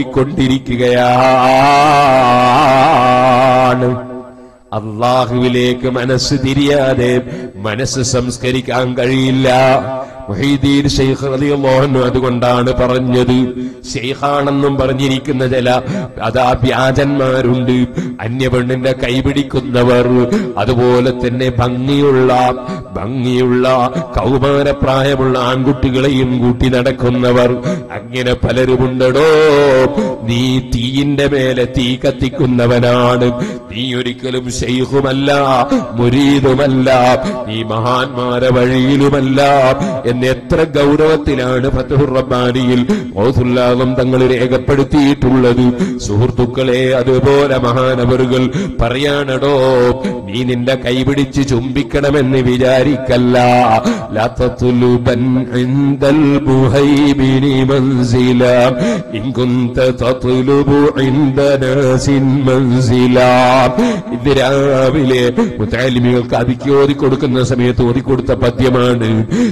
നോക്കിക്കൊണ്ടിരിക്കുകയാണ് അള്ളാഹുവിലേക്ക് മനസ്സ് തിരിയാതെ മനസ്സ് സംസ്കരിക്കാൻ കഴിയില്ല മുഹീദ്ദീൻ ഷെയ്ഖ് റളിയല്ലാഹു അൻഹു അതുകൊണ്ടാണ് പറഞ്ഞത് ഷെയ്ഖാണെന്നും പറഞ്ഞിരിക്കുന്ന ചില അതാ വ്യാജന്മാരുണ്ട് അന്യപെണ്ണിന്റെ കൈപിടിക്കുന്നവർ അതുപോലെ തന്നെ ഭംഗിയുള്ള ഭംഗിയുള്ള കൗമാരപ്രായമുള്ള ആൺകുട്ടികളെയും കൂട്ടി നടക്കുന്നവർ അങ്ങനെ പലരുമുണ്ടടോ നീ തീയിന്റെ മേലെ തീ കത്തിക്കുന്നവനാണ് നീ ഒരിക്കലും ഷെയ്ഖുമല്ല മുരീദുമല്ല നീ മഹാന്മാരെ വഴിയിലുമല്ല എന്ന് എത്ര ഗൗരവത്തിലാണ് ഫത്തുഹുർ റബ്ബാനിയിൽ ഓസുല്ലാദം തങ്ങൾ രേഖപ്പെടുത്തിയിട്ടുള്ളത് സുഹൃത്തുക്കളെ അതുപോലെ മഹാനവറുകൾ പറയാനടോ നീ നിന്റെ കൈപിടിച്ച് ചുംബിക്കണമെന്ന് വിചാരിക്കല്ല ലാ തത്ലുബൻ ഇൻദൽ മുഹൈബിനി മൻസില ഇൻ കുന്ത തത്ലുബു ഇൻദ നാസിൻ മൻസില ഇത് രാവിലെ മുത്താലിമികൾക്ക് അതിക്ക് ഓതി കൊടുക്കുന്ന സമയത്ത് ഓതി കൊടുത്ത പദ്യമാണ് നീ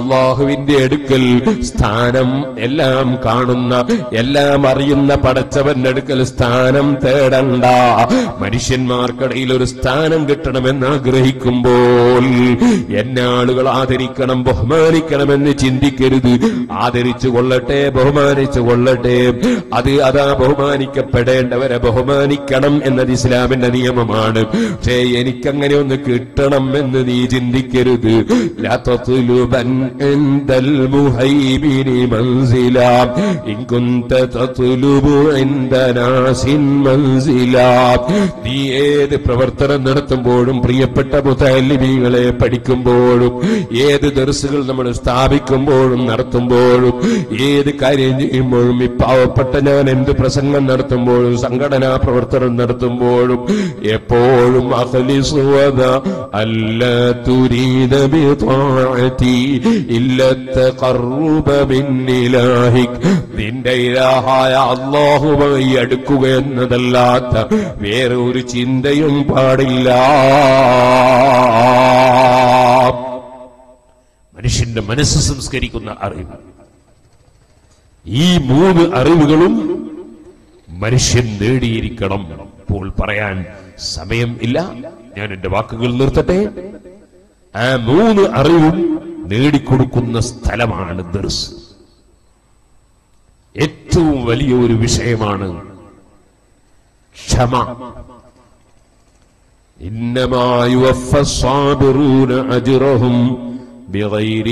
അള്ളാഹുവിന്റെ അടുക്കൽ സ്ഥാനം എല്ലാം കാണുന്ന എല്ലാം അറിയുന്ന പടച്ചവന്റെ അടുക്കൽ സ്ഥാനം തേടണ്ട മനുഷ്യന്മാർക്കിടയിൽ ഒരു സ്ഥാനം കിട്ടണമെന്ന് ആഗ്രഹിക്കുമ്പോൾ എന്നെ ആളുകൾ ആദരിക്കണം ബഹുമാനിക്കണമെന്ന് ചിന്തിക്കരുത് ആദരിച്ചു കൊള്ളട്ടെ ബഹുമാനിച്ചു കൊള്ളട്ടെ അത് അതാ ബഹുമാനിക്കപ്പെടേണ്ടവരെ ബഹുമാനിക്കണം എന്നത് ഇസ്ലാമിന്റെ നിയമമാണ് പക്ഷേ എനിക്കങ്ങനെ ഒന്ന് കിട്ടണം എന്ന് നീ ചിന്തിക്കരുത് ലാ തത്ലുബൻ ഇൻദൽ മുഹൈബിനി മൻസില ഇൻ കുന്ത തത്ലുബു ഇൻദ നാസിൻ മൻസില നീ ഏത് പ്രവർത്തനം നടത്തുമ്പോഴും പ്രിയപ്പെട്ട മുത്തല്ലിമീങ്ങളെ പഠിക്കുമ്പോഴും ഏത് ദർസുകൾ നമ്മൾ സ്ഥാപിക്കുമ്പോഴും നടത്തുമ്പോഴും ഏത് കാര്യം ചെയ്യുമ്പോഴും ഈ പാവപ്പെട്ട ഞാൻ എന്ത് പ്രസംഗം നടത്തുമ്പോഴും സംഘടനാ പ്രവർത്തനം നടത്തുമ്പോഴും എപ്പോഴും അഖലിസുവദ അല്ല തുരീദ ബിതാഅതി ഇല്ല തഖർറുബ മിൻ ഇലാഹിക് നിന്റെ ഇലാഹായ അല്ലാഹുമായി അടുക്കുക എന്നതല്ലാത്ത വേറെ ഒരു ചിന്തയും പാടില്ല മനുഷ്യന്റെ മനസ്സ് സംസ്കരിക്കുന്ന അറിവ് ഈ മൂന്ന് അറിവുകളും മനുഷ്യൻ നേടിയിരിക്കണം ഇപ്പോൾ പറയാൻ സമയം ഇല്ല ഞാൻ എന്റെ വാക്കുകൾ നിർത്തട്ടെ ആ മൂന്ന് അറിവും നേടിക്കൊടുക്കുന്ന സ്ഥലമാണ് ദർസ് ഏറ്റവും വലിയ ഒരു വിഷയമാണ് ക്ഷമ إنما يوفى الصابرون أجرهم بغير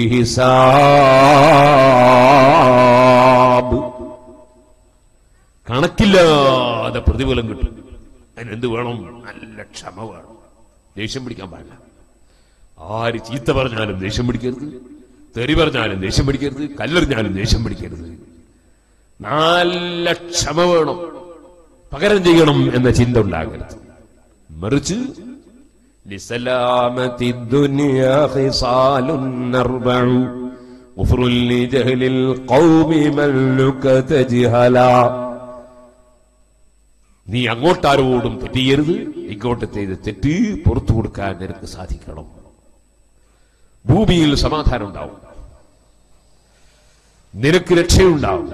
حساب കണക്കില്ലാതെ പ്രതിഫലം കിട്ടും അതിനെന്ത് വേണം നല്ല ക്ഷമ വേണം ദേഷ്യം പിടിക്കാൻ പാടില്ല ആര് ചീത്ത പറഞ്ഞാലും ദേഷ്യം പിടിക്കരുത് തെറി പറഞ്ഞാലും ദേഷ്യം പിടിക്കരുത് കല്ലെറിഞ്ഞാലും ദേഷ്യം പിടിക്കരുത് നല്ല ക്ഷമ വേണം പകരം ചെയ്യണം എന്ന ചിന്ത ഉണ്ടാകരുത് മറിച്ച് لسلامة الدنيا خصال أربع غفر لجهل القوم من لك تجهلا നീ അങ്ങോട്ടാരോടും തെറ്റിയരുത് ഇങ്ങോട്ട് ചെയ്ത് തെറ്റ് പുറത്തു കൊടുക്കാൻ നിനക്ക് സാധിക്കണം ഭൂമിയിൽ സമാധാനം ഉണ്ടാവും നിനക്ക് രക്ഷയുണ്ടാവും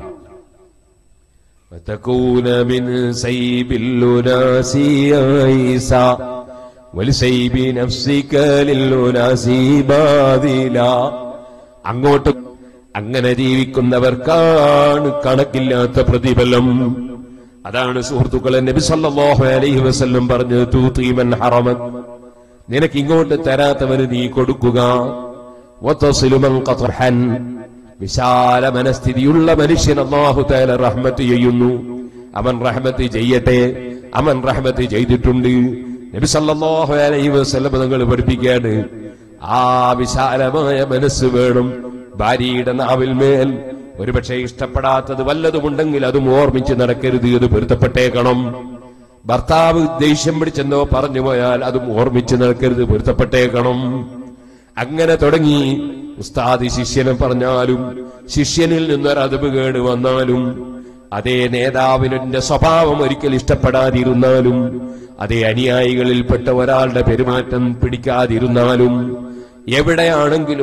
وتكون من سيب الأناس عيسى ولسيب نفسك للأناس باذلا അങ്ങോട്ട് അങ്ങനെ ജീവിക്കുന്നവർക്കാണ് കണക്കില്ലാത്ത പ്രതിഫലം അതാണ് സുഹൃത്തുക്കളെ നബി സല്ലല്ലാഹു അലൈഹി വസല്ലം പറഞ്ഞു തൂതീമൻ ഹറമത് നിനക്ക് ഇങ്ങോട്ട് തരാത്തവന് നീ കൊടുക്കുക വതസിലുമൻ ഖത്ഹൻ വിശാല മനസ്ഥിതിയുള്ള മനുഷ്യൻ അള്ളാഹു തആല റഹ്മത്ത് ചെയ്യുന്നു അവൻ റഹ്മത്ത് ചെയ്യട്ടെ അവൻ റഹ്മത്ത് ചെയ്തിട്ടുണ്ട് നബി സല്ലല്ലാഹു അലൈഹി വസല്ലം നിങ്ങൾ പഠിപ്പിക്കുകയാണ് ആ വിശാലമായ മനസ്സ് വേണം ഭാര്യയുടെ നാവിൽ മേൽ ഒരുപക്ഷെ ഇഷ്ടപ്പെടാത്തത് വല്ലതുമുണ്ടെങ്കിൽ അതും ഓർമ്മിച്ച് നടക്കരുത് അത് പൊരുത്തപ്പെട്ടേക്കണം ഭർത്താവ് ദേഷ്യം പിടിച്ചെന്നോ പറഞ്ഞു പോയാൽ അതും ഓർമ്മിച്ച് നടക്കരുത് പൊരുത്തപ്പെട്ടേക്കണം അങ്ങനെ തുടങ്ങി ഉസ്താദ് ശിഷ്യനെ പറഞ്ഞാലും ശിഷ്യനിൽ നിന്നൊരതവ് കേട് വന്നാലും അതേ നേതാവിനെ സ്വഭാവം ഒരിക്കൽ ഇഷ്ടപ്പെടാതിരുന്നാലും അതേ അനുയായികളിൽപ്പെട്ട ഒരാളുടെ പെരുമാറ്റം പിടിക്കാതിരുന്നാലും എവിടെയാണെങ്കിലും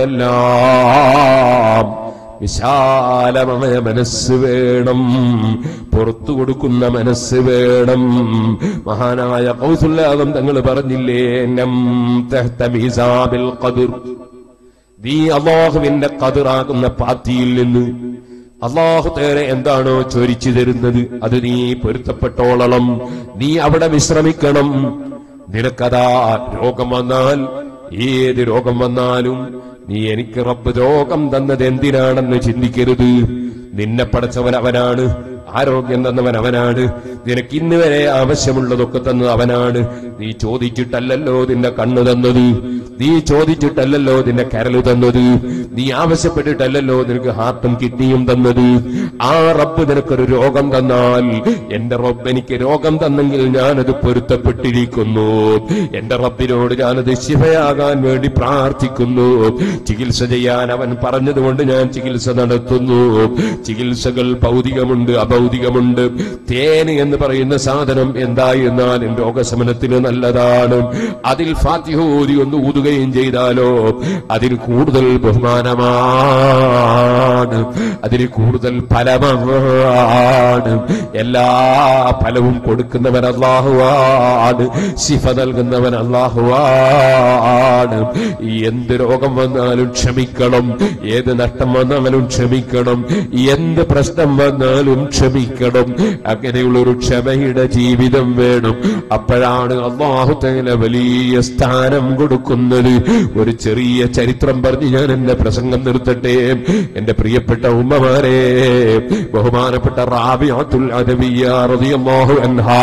അവിടെയെല്ലാം വിശാലമായ മനസ്സ് വേണം പുറത്തു കൊടുക്കുന്ന മനസ്സ് വേണം മഹാനായ കൗസുല്ലാദം തങ്ങൾ പറഞ്ഞില്ലേ നം തഹ്ത മീസാബിൽ ഖദർ നീ അള്ളാഹുവിന്റെ കതിറാകുന്ന പാത്തിയിൽ നിന്ന് അള്ളാഹു തേരെ എന്താണോ ചോദിച്ചു തരുന്നത് അത് നീ പൊരുത്തപ്പെട്ടോളണം നീ അവിടെ വിശ്രമിക്കണം നിനക്കതാ രോഗം വന്നാൽ ഏത് രോഗം വന്നാലും നീ എനിക്ക് റബ്ബ് രോഗം തന്നത് എന്തിനാണെന്ന് ചിന്തിക്കരുത് നിന്നെ പടച്ചവൻ അവനാണ് ആരോഗ്യം തന്നവൻ അവനാണ് നിനക്ക് ഇന്ന് വരെ ആവശ്യമുള്ളതൊക്കെ തന്നത് അവനാണ് നീ ചോദിച്ചിട്ടല്ലല്ലോ നിന്റെ കണ്ണ് തന്നത് നീ ചോദിച്ചിട്ടല്ലല്ലോ നിന്റെ കരല് തന്നത് നീ ആവശ്യപ്പെട്ടിട്ടല്ലല്ലോ നിനക്ക് ഹാർട്ടും കിഡ്നിയും തന്നത് ആ റബ്ബ് നിനക്കൊരു രോഗം തന്നാൽ എന്റെ റബ്ബ് എനിക്ക് രോഗം തന്നെങ്കിൽ ഞാനത് പൊരുത്തപ്പെട്ടിരിക്കുന്നു എന്റെ റബ്ബിനോട് ഞാനത് ശിവയാകാൻ വേണ്ടി പ്രാർത്ഥിക്കുന്നു ചികിത്സ ചെയ്യാൻ അവൻ പറഞ്ഞതുകൊണ്ട് ഞാൻ ചികിത്സ നടത്തുന്നു ചികിത്സകൾ ഭൗതികമുണ്ട് അഭൗതിക ഭൗതികമുണ്ട് തേന് എന്ന് പറയുന്ന സാധനം എന്തായിരുന്നാലും രോഗശമനത്തിന് നല്ലതാണ് അതിൽ ഫാത്തിഹോരി ഒന്ന് ഊതുകയും ചെയ്താലോ അതിന് കൂടുതൽ ബഹുമാനമാണ് അതിന് കൂടുതൽ ഫലമാണ് എല്ലാ ഫലവും കൊടുക്കുന്നവൻ അള്ളാഹുവാണ് ശിഫ നൽകുന്നവൻ അള്ളാഹുവാണ് എന്ത് രോഗം വന്നാലും ക്ഷമിക്കണം ഏത് നഷ്ടം വന്നാലും ക്ഷമിക്കണം എന്ത് പ്രശ്നം വന്നാലും ക്ഷമിക്കണം അങ്ങനെയുള്ള ഒരു ക്ഷമയുടെ ജീവിതം വേണം അപ്പോഴാണ് അള്ളാഹുത്തേല വലിയ സ്ഥാനം കൊടുക്കുന്നത് ഒരു ചെറിയ ചരിത്രം പറഞ്ഞ് ഞാൻ എന്റെ പ്രസംഗം നിർത്തട്ടെ എന്റെ പ്രിയപ്പെട്ട ഉമ്മമാരെ ബഹുമാനപ്പെട്ട റാബിയാത്തുൽ അദവിയ റളിയല്ലാഹു അൻഹാ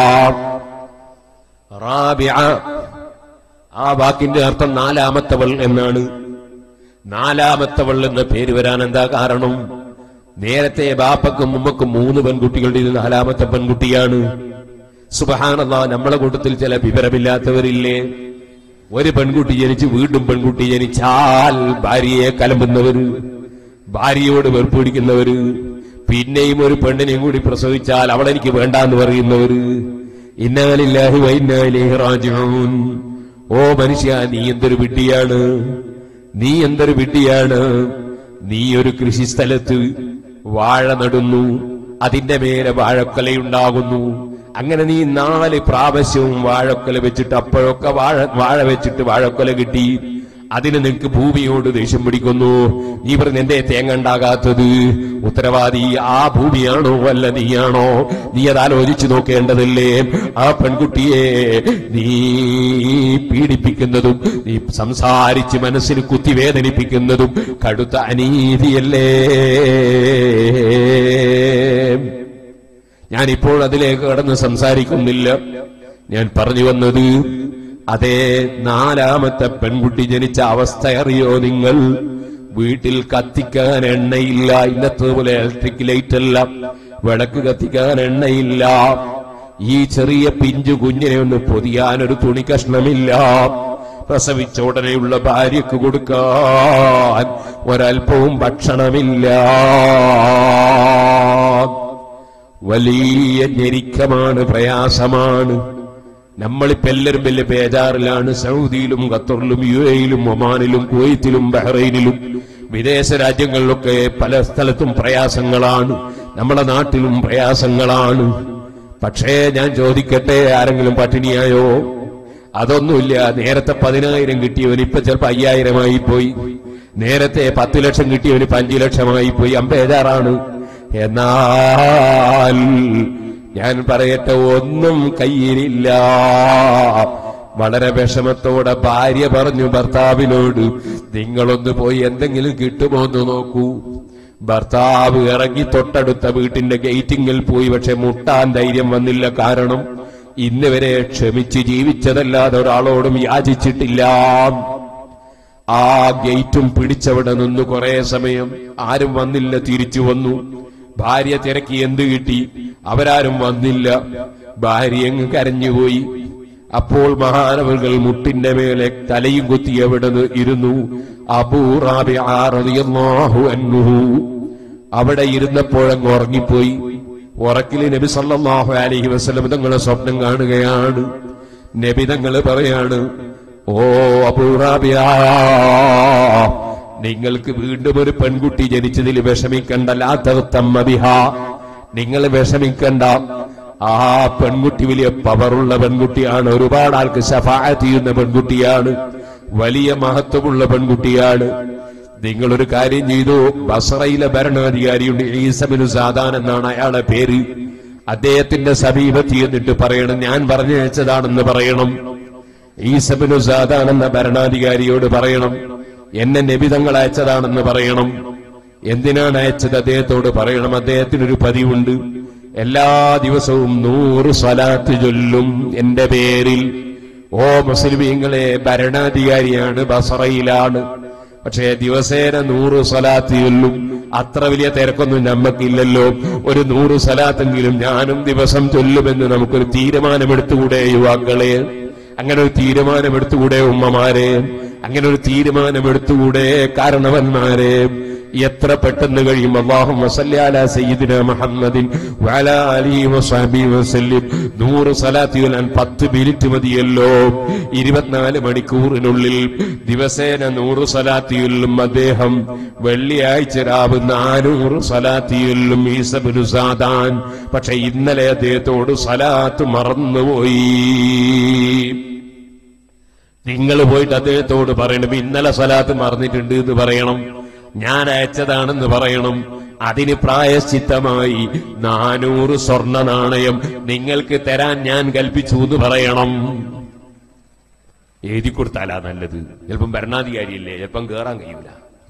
റാബിയ ആ വാക്കിന്റെ അർത്ഥം നാലാമത്തവൾ എന്നാണ് നാലാമത്തവൾ എന്ന പേര് വരാൻ എന്താ കാരണം നേരത്തെ ബാപ്പക്കും ഉമ്മക്കും മൂന്ന് പെൺകുട്ടികളുടെ ഇത് നാലാമത്തെ പെൺകുട്ടിയാണ് സുബഹാനല്ലാ നമ്മളെ കൂട്ടത്തിൽ ചില വിവരമില്ലാത്തവരില്ലേ ഒരു പെൺകുട്ടി ജനിച്ച് വീണ്ടും പെൺകുട്ടി ജനിച്ചാൽ ഭാര്യയെ കലമ്പുന്നവര് ഭാര്യയോട് വെറുപ്പിടിക്കുന്നവര് പിന്നെയും ഒരു പെണ്ണിനെയും കൂടി പ്രസവിച്ചാൽ അവളെനിക്ക് വേണ്ടാന്ന് പറയുന്നവര് ഇന്നാലില്ലാഹി വൈന്നാലിഹി റാജിഊൻ ഓ മനുഷ്യ നീ എന്തൊരു വിഡ്ഢിയാണ് നീ എന്തൊരു വിഡ്ഢിയാണ് നീ ഒരു കൃഷിസ്ഥലത്ത് വാഴ നടുന്നു അതിന്റെ മേലെ വാഴക്കൊലയുണ്ടാകുന്നു അങ്ങനെ നീ നാല് പ്രാവശ്യവും വാഴക്കൊല വെച്ചിട്ട് അപ്പോഴൊക്കെ വാഴ വാഴ വെച്ചിട്ട് വാഴക്കൊല കിട്ടി അതിന് നിനക്ക് ഭൂമിയോട് ദേഷ്യം പിടിക്കുന്നു നീ പറഞ്ഞ എന്റെ തേങ്ങ ഉണ്ടാകാത്തത് ഉത്തരവാദി ആ ഭൂമിയാണോ അല്ല നീയാണോ നീ അത് ആലോചിച്ചു നോക്കേണ്ടതല്ലേ ആ പെൺകുട്ടിയെ നീ പീഡിപ്പിക്കുന്നതും നീ സംസാരിച്ച് മനസ്സിൽ കുത്തി വേദനിപ്പിക്കുന്നതും കടുത്ത അനീതിയല്ലേ ഞാനിപ്പോൾ അതിലേക്ക് കടന്ന് സംസാരിക്കുന്നില്ല ഞാൻ പറഞ്ഞു വന്നത് അതേ നാലാമത്തെ പെൺകുട്ടി ജനിച്ച അവസ്ഥ അറിയോ നിങ്ങൾ വീട്ടിൽ കത്തിക്കാൻ എണ്ണയില്ല ഇന്നത്തെ ഇലക്ട്രിക് ലൈറ്റ് അല്ല വിളക്ക് കത്തിക്കാൻ എണ്ണയില്ല ഈ ചെറിയ പിഞ്ചു കുഞ്ഞിനെ ഒന്ന് പൊതിയാൻ ഒരു തുണി കഷ്ണമില്ല പ്രസവിച്ച ഉടനെയുള്ള ഭാര്യക്ക് കൊടുക്കാൻ ഒരൽപ്പവും ഭക്ഷണമില്ല വലിയ ഞെരുക്കമാണ് പ്രയാസമാണ് നമ്മളിപ്പോ എല്ലാവരും വലിയ ബേജാറിലാണ് സൗദിയിലും ഖത്തറിലും യു എയിലും ഒമാനിലും കുവൈത്തിലും ബഹ്റൈനിലും വിദേശ രാജ്യങ്ങളിലൊക്കെ പല സ്ഥലത്തും പ്രയാസങ്ങളാണ് നമ്മുടെ നാട്ടിലും പ്രയാസങ്ങളാണ് പക്ഷേ ഞാൻ ചോദിക്കട്ടെ ആരെങ്കിലും പട്ടിണിയായോ അതൊന്നുമില്ല നേരത്തെ പതിനായിരം കിട്ടിയവൻ ഇപ്പൊ ചിലപ്പോ അയ്യായിരമായി പോയി നേരത്തെ പത്ത് ലക്ഷം കിട്ടിയവന് ഇപ്പൊ അഞ്ചു ലക്ഷമായി പോയി അമ്പേജാറാണ് എന്നാൽ ഞാൻ പറയട്ടെ ഒന്നും കയ്യിലില്ല വളരെ വിഷമത്തോടെ ഭാര്യ പറഞ്ഞു ഭർത്താവിനോട് നിങ്ങളൊന്ന് പോയി എന്തെങ്കിലും കിട്ടുമോ എന്ന് നോക്കൂ ഭർത്താവ് ഇറങ്ങി തൊട്ടടുത്ത വീട്ടിന്റെ ഗേറ്റിങ്ങിൽ പോയി പക്ഷെ മുട്ടാൻ ധൈര്യം വന്നില്ല കാരണം ഇന്ന് വരെ ക്ഷമിച്ച് ജീവിച്ചതല്ലാതെ ഒരാളോടും യാചിച്ചിട്ടില്ല ആ ഗേറ്റും പിടിച്ചവിടെ നിന്ന് കുറെ സമയം ആരും വന്നില്ല തിരിച്ചു വന്നു ഭാര്യ തിരക്കി എന്ത് കിട്ടി അവരാരും വന്നില്ല ഭാര്യ അങ്ങ് കരഞ്ഞുപോയി അപ്പോൾ മഹാനവകൾ മുട്ടിന്റെ മേലെ തലയും കുത്തി എവിടെ ഇരുന്നു അബൂറാബിയാഹു അന്നുഹു അവിടെ ഇരുന്നപ്പോഴങ്ങ് ഉറങ്ങിപ്പോയി ഉറക്കില് നബി സല്ലല്ലാഹു അലൈഹി വസല്ലം തങ്ങളെ സ്വപ്നം കാണുകയാണ് നബി തങ്ങൾ പറയാണ് ഓ അബൂറാബിയ നിങ്ങൾക്ക് വീണ്ടും ഒരു പെൺകുട്ടി ജനിച്ചതിൽ വിഷമിക്കണ്ട ലാത്തമ്മബിഹ നിങ്ങൾ വിഷമിക്കണ്ട ആ പെൺകുട്ടി വലിയ പവറുള്ള പെൺകുട്ടിയാണ് ഒരുപാട് ആൾക്ക് ശഫാഅത്ത് ചെയ്യുന്ന പെൺകുട്ടിയാണ് വലിയ മഹത്വമുള്ള പെൺകുട്ടിയാണ് നിങ്ങളൊരു കാര്യം ചെയ്തു ബസറയിലെ ഭരണാധികാരിയുണ്ട് ഈസബിനു സാദാൻ എന്നാണ് അയാളെ പേര് അദ്ദേഹത്തിന്റെ സമീപത്ത് എന്നിട്ട് പറയണം ഞാൻ പറഞ്ഞയച്ചതാണെന്ന് പറയണം ഈസബിനു സാദാൻ എന്ന ഭരണാധികാരിയോട് പറയണം എന്നെ നബിതങ്ങൾ അയച്ചതാണെന്ന് പറയണം എന്തിനാണ് അയച്ചത് അദ്ദേഹത്തോട് പറയണം അദ്ദേഹത്തിനൊരു പതിവുണ്ട് എല്ലാ ദിവസവും നൂറ് സ്വലാത്ത് ചൊല്ലും എന്റെ പേരിൽ ഓ മുസ്ലിമീങ്ങളെ ഭരണാധികാരിയാണ് ബസറയിലാണ് പക്ഷേ ദിവസേന നൂറ് സ്വലാത്ത് ചൊല്ലും അത്ര വലിയ തിരക്കൊന്നും നമ്മക്കില്ലല്ലോ ഒരു നൂറ് സ്വലാത്തെങ്കിലും ഞാനും ദിവസം ചൊല്ലുമെന്ന് നമുക്കൊരു തീരുമാനമെടുത്തുകൂടെ യുവാക്കളെ അങ്ങനെ ഒരു തീരുമാനമെടുത്തുകൂടെ ഉമ്മമാരെ അങ്ങനെ ഒരു തീരുമാനമെടുത്തുകൂടെ കാരണവന്മാരെ എത്ര പെട്ടെന്ന് കഴിയും അള്ളാഹു വസല്ലാല സയ്യിദിന മുഹമ്മദിൻ വഅലാ അലിഹി വസഹബിഹി വസല്ലിം നൂറ് സലാത്തി ചൊല്ലാൻ പത്ത് മിനിറ്റ് മതിയല്ലോ ഇരുപത്തിനാല് മണിക്കൂറിനുള്ളിൽ ദിവസേന നൂറ് സലാത്തിയുള്ളും അദ്ദേഹം വെള്ളിയാഴ്ച രാവ് നാനൂറ് സലാത്തിയുള്ളും ഈസബിനു സാദാൻ പക്ഷെ ഇന്നലെ അദ്ദേഹത്തോട് സലാത്ത് മറന്നുപോയി നിങ്ങൾ പോയിട്ട് അദ്ദേഹത്തോട് പറയണം ഇന്നലെ സലാത്ത് മറന്നിട്ടുണ്ട് എന്ന് പറയണം ഞാൻ അയച്ചതാണെന്ന് പറയണം അതിന് പ്രായശ്ചിത്തമായി നാനൂറ് സ്വർണ്ണ നാണയം നിങ്ങൾക്ക് തരാൻ ഞാൻ കൽപ്പിച്ചു എന്ന് പറയണം എഴുതി കൊടുത്താലാ നല്ലത് ചിലപ്പം ഭരണാധികാരിയല്ലേ ചിലപ്പം കേറാൻ കഴിയൂല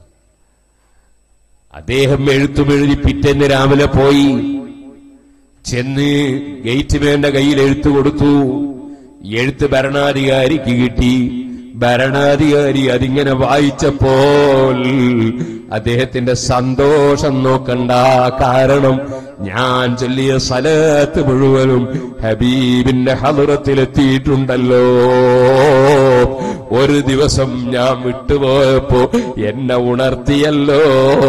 അദ്ദേഹം എഴുത്തും എഴുതി പിറ്റേന്ന് രാവിലെ പോയി ചെന്ന് ഗേറ്റ് വേണ്ട കയ്യിൽ എഴുത്തു കൊടുത്തു എഴുത്ത് ഭരണാധികാരിക്ക് കിട്ടി ഭരണാധികാരി അതിങ്ങനെ വായിച്ചപ്പോൾ അദ്ദേഹത്തിന്റെ സന്തോഷം നോക്കണ്ട കാരണം ഞാൻ ചൊല്ലിയ സ്ഥലത്ത് മുഴുവനും ഹബീബിന്റെ ഹലുറത്തിലെത്തിയിട്ടുണ്ടല്ലോ ഒരു ദിവസം ഞാൻ വിട്ടുപോയപ്പോ എന്നെ ഉണർത്തിയല്ലോ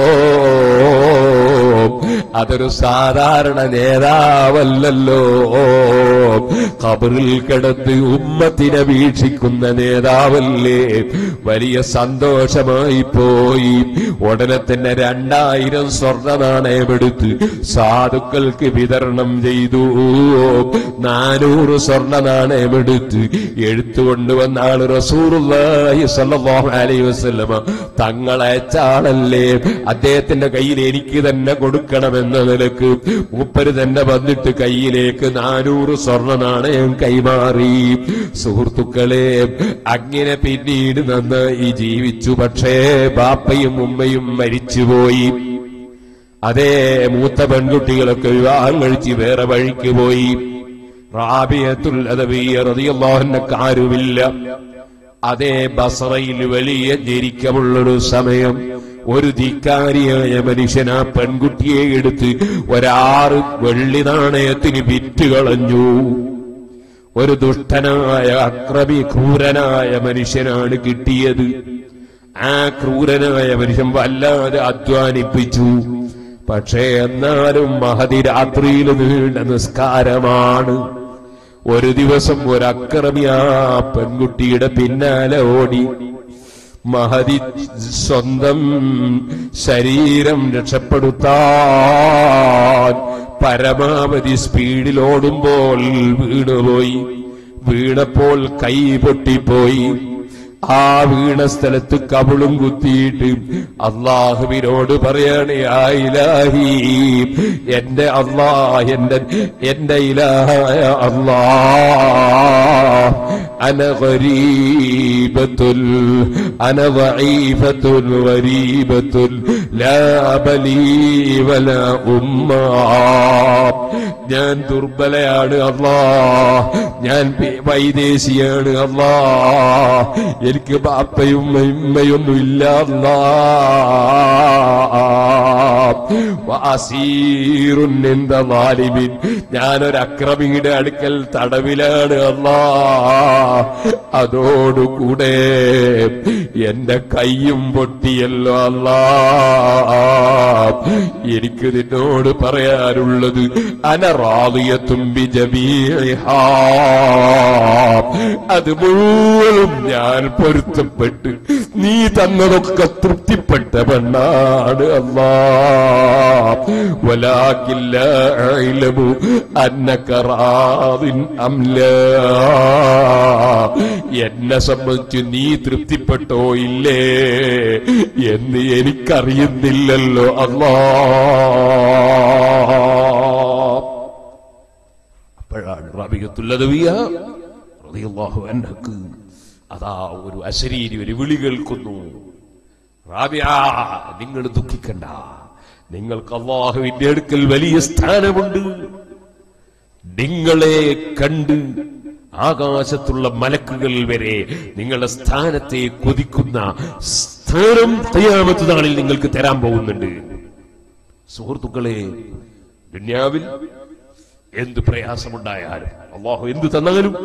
അതൊരു സാധാരണ നേതാവല്ലല്ലോ കബറിൽ കിടന്ന് ഉമ്മത്തിനെ വീക്ഷിക്കുന്ന നേതാവല്ലേ വലിയ സന്തോഷമായി പോയി ഉടനെ തന്നെ രണ്ടായിരം സ്വർണ്ണ നാണയമെടുത്ത് സാധുക്കൾക്ക് വിതരണം ചെയ്തു നാനൂറ് സ്വർണ്ണ നാണയമെടുത്ത് എടുത്തുകൊണ്ടുവന്ന ആള് റസൂറുല്ലാഹി സല്ലല്ലാഹു അലൈഹി വസല്ലമ തങ്ങളയച്ചാളല്ലേ അദ്ദേഹത്തിന്റെ കയ്യിൽ എനിക്ക് തന്നെ കൊടുക്കണമെന്ന നിലക്ക് മൂപ്പര് തന്നെ വന്നിട്ട് കയ്യിലേക്ക് നാനൂറ് സ്വർണ്ണ നാണയം കൈമാറി സുഹൃത്തുക്കളെ അങ്ങനെ പിന്നീട് നന്നായി ജീവിച്ചു പക്ഷേ ബാപ്പയും ഉമ്മയും മരിച്ചുപോയി അതേ മൂത്ത പെൺകുട്ടികളൊക്കെ വിവാഹം കഴിച്ച് വേറെ വഴിക്ക് പോയി റാബിയത്തുൽ അദവിയ റളിയല്ലാഹുവിനൊക്കെ ആരുമില്ല അതേ ബസറയിൽ വലിയ ഞെരുക്കമുള്ളൊരു സമയം ഒരു ധിക്കാരിയായ മനുഷ്യൻ ആ പെൺകുട്ടിയെ എടുത്ത് ഒരാറ് വെള്ളി നാണയത്തിന് വിറ്റ് കളഞ്ഞു ഒരു ദുഷ്ടനായ അക്രമി ക്രൂരനായ മനുഷ്യനാണ് കിട്ടിയത് ആ ക്രൂരനായ മനുഷ്യൻ വല്ലാതെ അധ്വാനിപ്പിച്ചു പക്ഷേ എന്നാലും മഹതി രാത്രിയിൽ നീണ്ട നിസ്കാരമാണ് ഒരു ദിവസം ഒരു അക്രമി ആ പെൺകുട്ടിയുടെ പിന്നാലെ ഓടി മഹതി സ്വന്തം ശരീരം രക്ഷപ്പെടുത്താൻ പരമാവധി സ്പീഡിൽ ഓടുമ്പോൾ വീണുപോയി വീണപ്പോൾ കൈ പൊട്ടിപ്പോയി ആ വീണ സ്ഥലത്ത് കബളും കുത്തിയിട്ട് അള്ളാഹുവിനോട് പറയാണ് ആയിലാഹി എന്റെ അള്ളാ എന്റെ എന്റെ ഇലാഹായ അള്ളാ أنا غريبة أنا ضعيفة غريبة لا أبلي ولا أمّا ഞാൻ ദുർബലയാണ് അല്ലാ ഞാൻ പി- വൈദേശിയാണ് അല്ലാ എനിക്ക് ബാപ്പയും ഉമ്മയൊന്നും ഇല്ല അല്ലാ വാസീറുൻ എന്ത വാലിബിൻ ഞാനൊരു അക്രമിയുടെ അടുക്കൽ തടവിലാണ് അല്ലാ അതോടുകൂടെ എന്റെ കൈയും പൊട്ടിയല്ലോ അല്ലാ എനിക്ക് നിന്നോട് പറയാനുള്ളത് അനറാളിയത്തും ബിജമീഹാ അത് മുഴുവനും ഞാൻ പൊരുത്തപ്പെട്ട് നീ തന്നതൊക്കെ തൃപ്തിപ്പെട്ട പെണ്ണാണ് അല്ലാ വലാകില്ല ഇലമു അന്നക്കറാവിൻ അംല എന്നെ സംബന്ധിച്ച് നീ തൃപ്തിപ്പെട്ടോ ഇല്ലേ എന്ന് എനിക്കറിയുന്നില്ലല്ലോ അല്ലാ അപ്പോഴാണ് റബിയത്തുല്ലതവിയ റളിയല്ലാഹു അൻഹക്ക് അതാ ഒരു അശരീരി ഒരു വിളി കേൾക്കുന്നു റാബിയ നിങ്ങൾ ദുഃഖിക്കണ്ട നിങ്ങൾക്ക് അള്ളാഹുവിന്റെ അടുക്കൽ വലിയ സ്ഥാനമുണ്ട് നിങ്ങളെ കണ്ട് ആകാശത്തുള്ള മലക്കുകൾ വരെ നിങ്ങളുടെ സ്ഥാനത്തെ കൊതിക്കുന്ന സ്ഥാനം തയ്യാമത്ത് നാളിൽ നിങ്ങൾക്ക് തരാൻ പോകുന്നുണ്ട് സുഹൃത്തുക്കളെ ദുന്യാവിൽ എന്ത് പ്രയാസമുണ്ടായാലും അള്ളാഹു എന്ത് തന്നാലും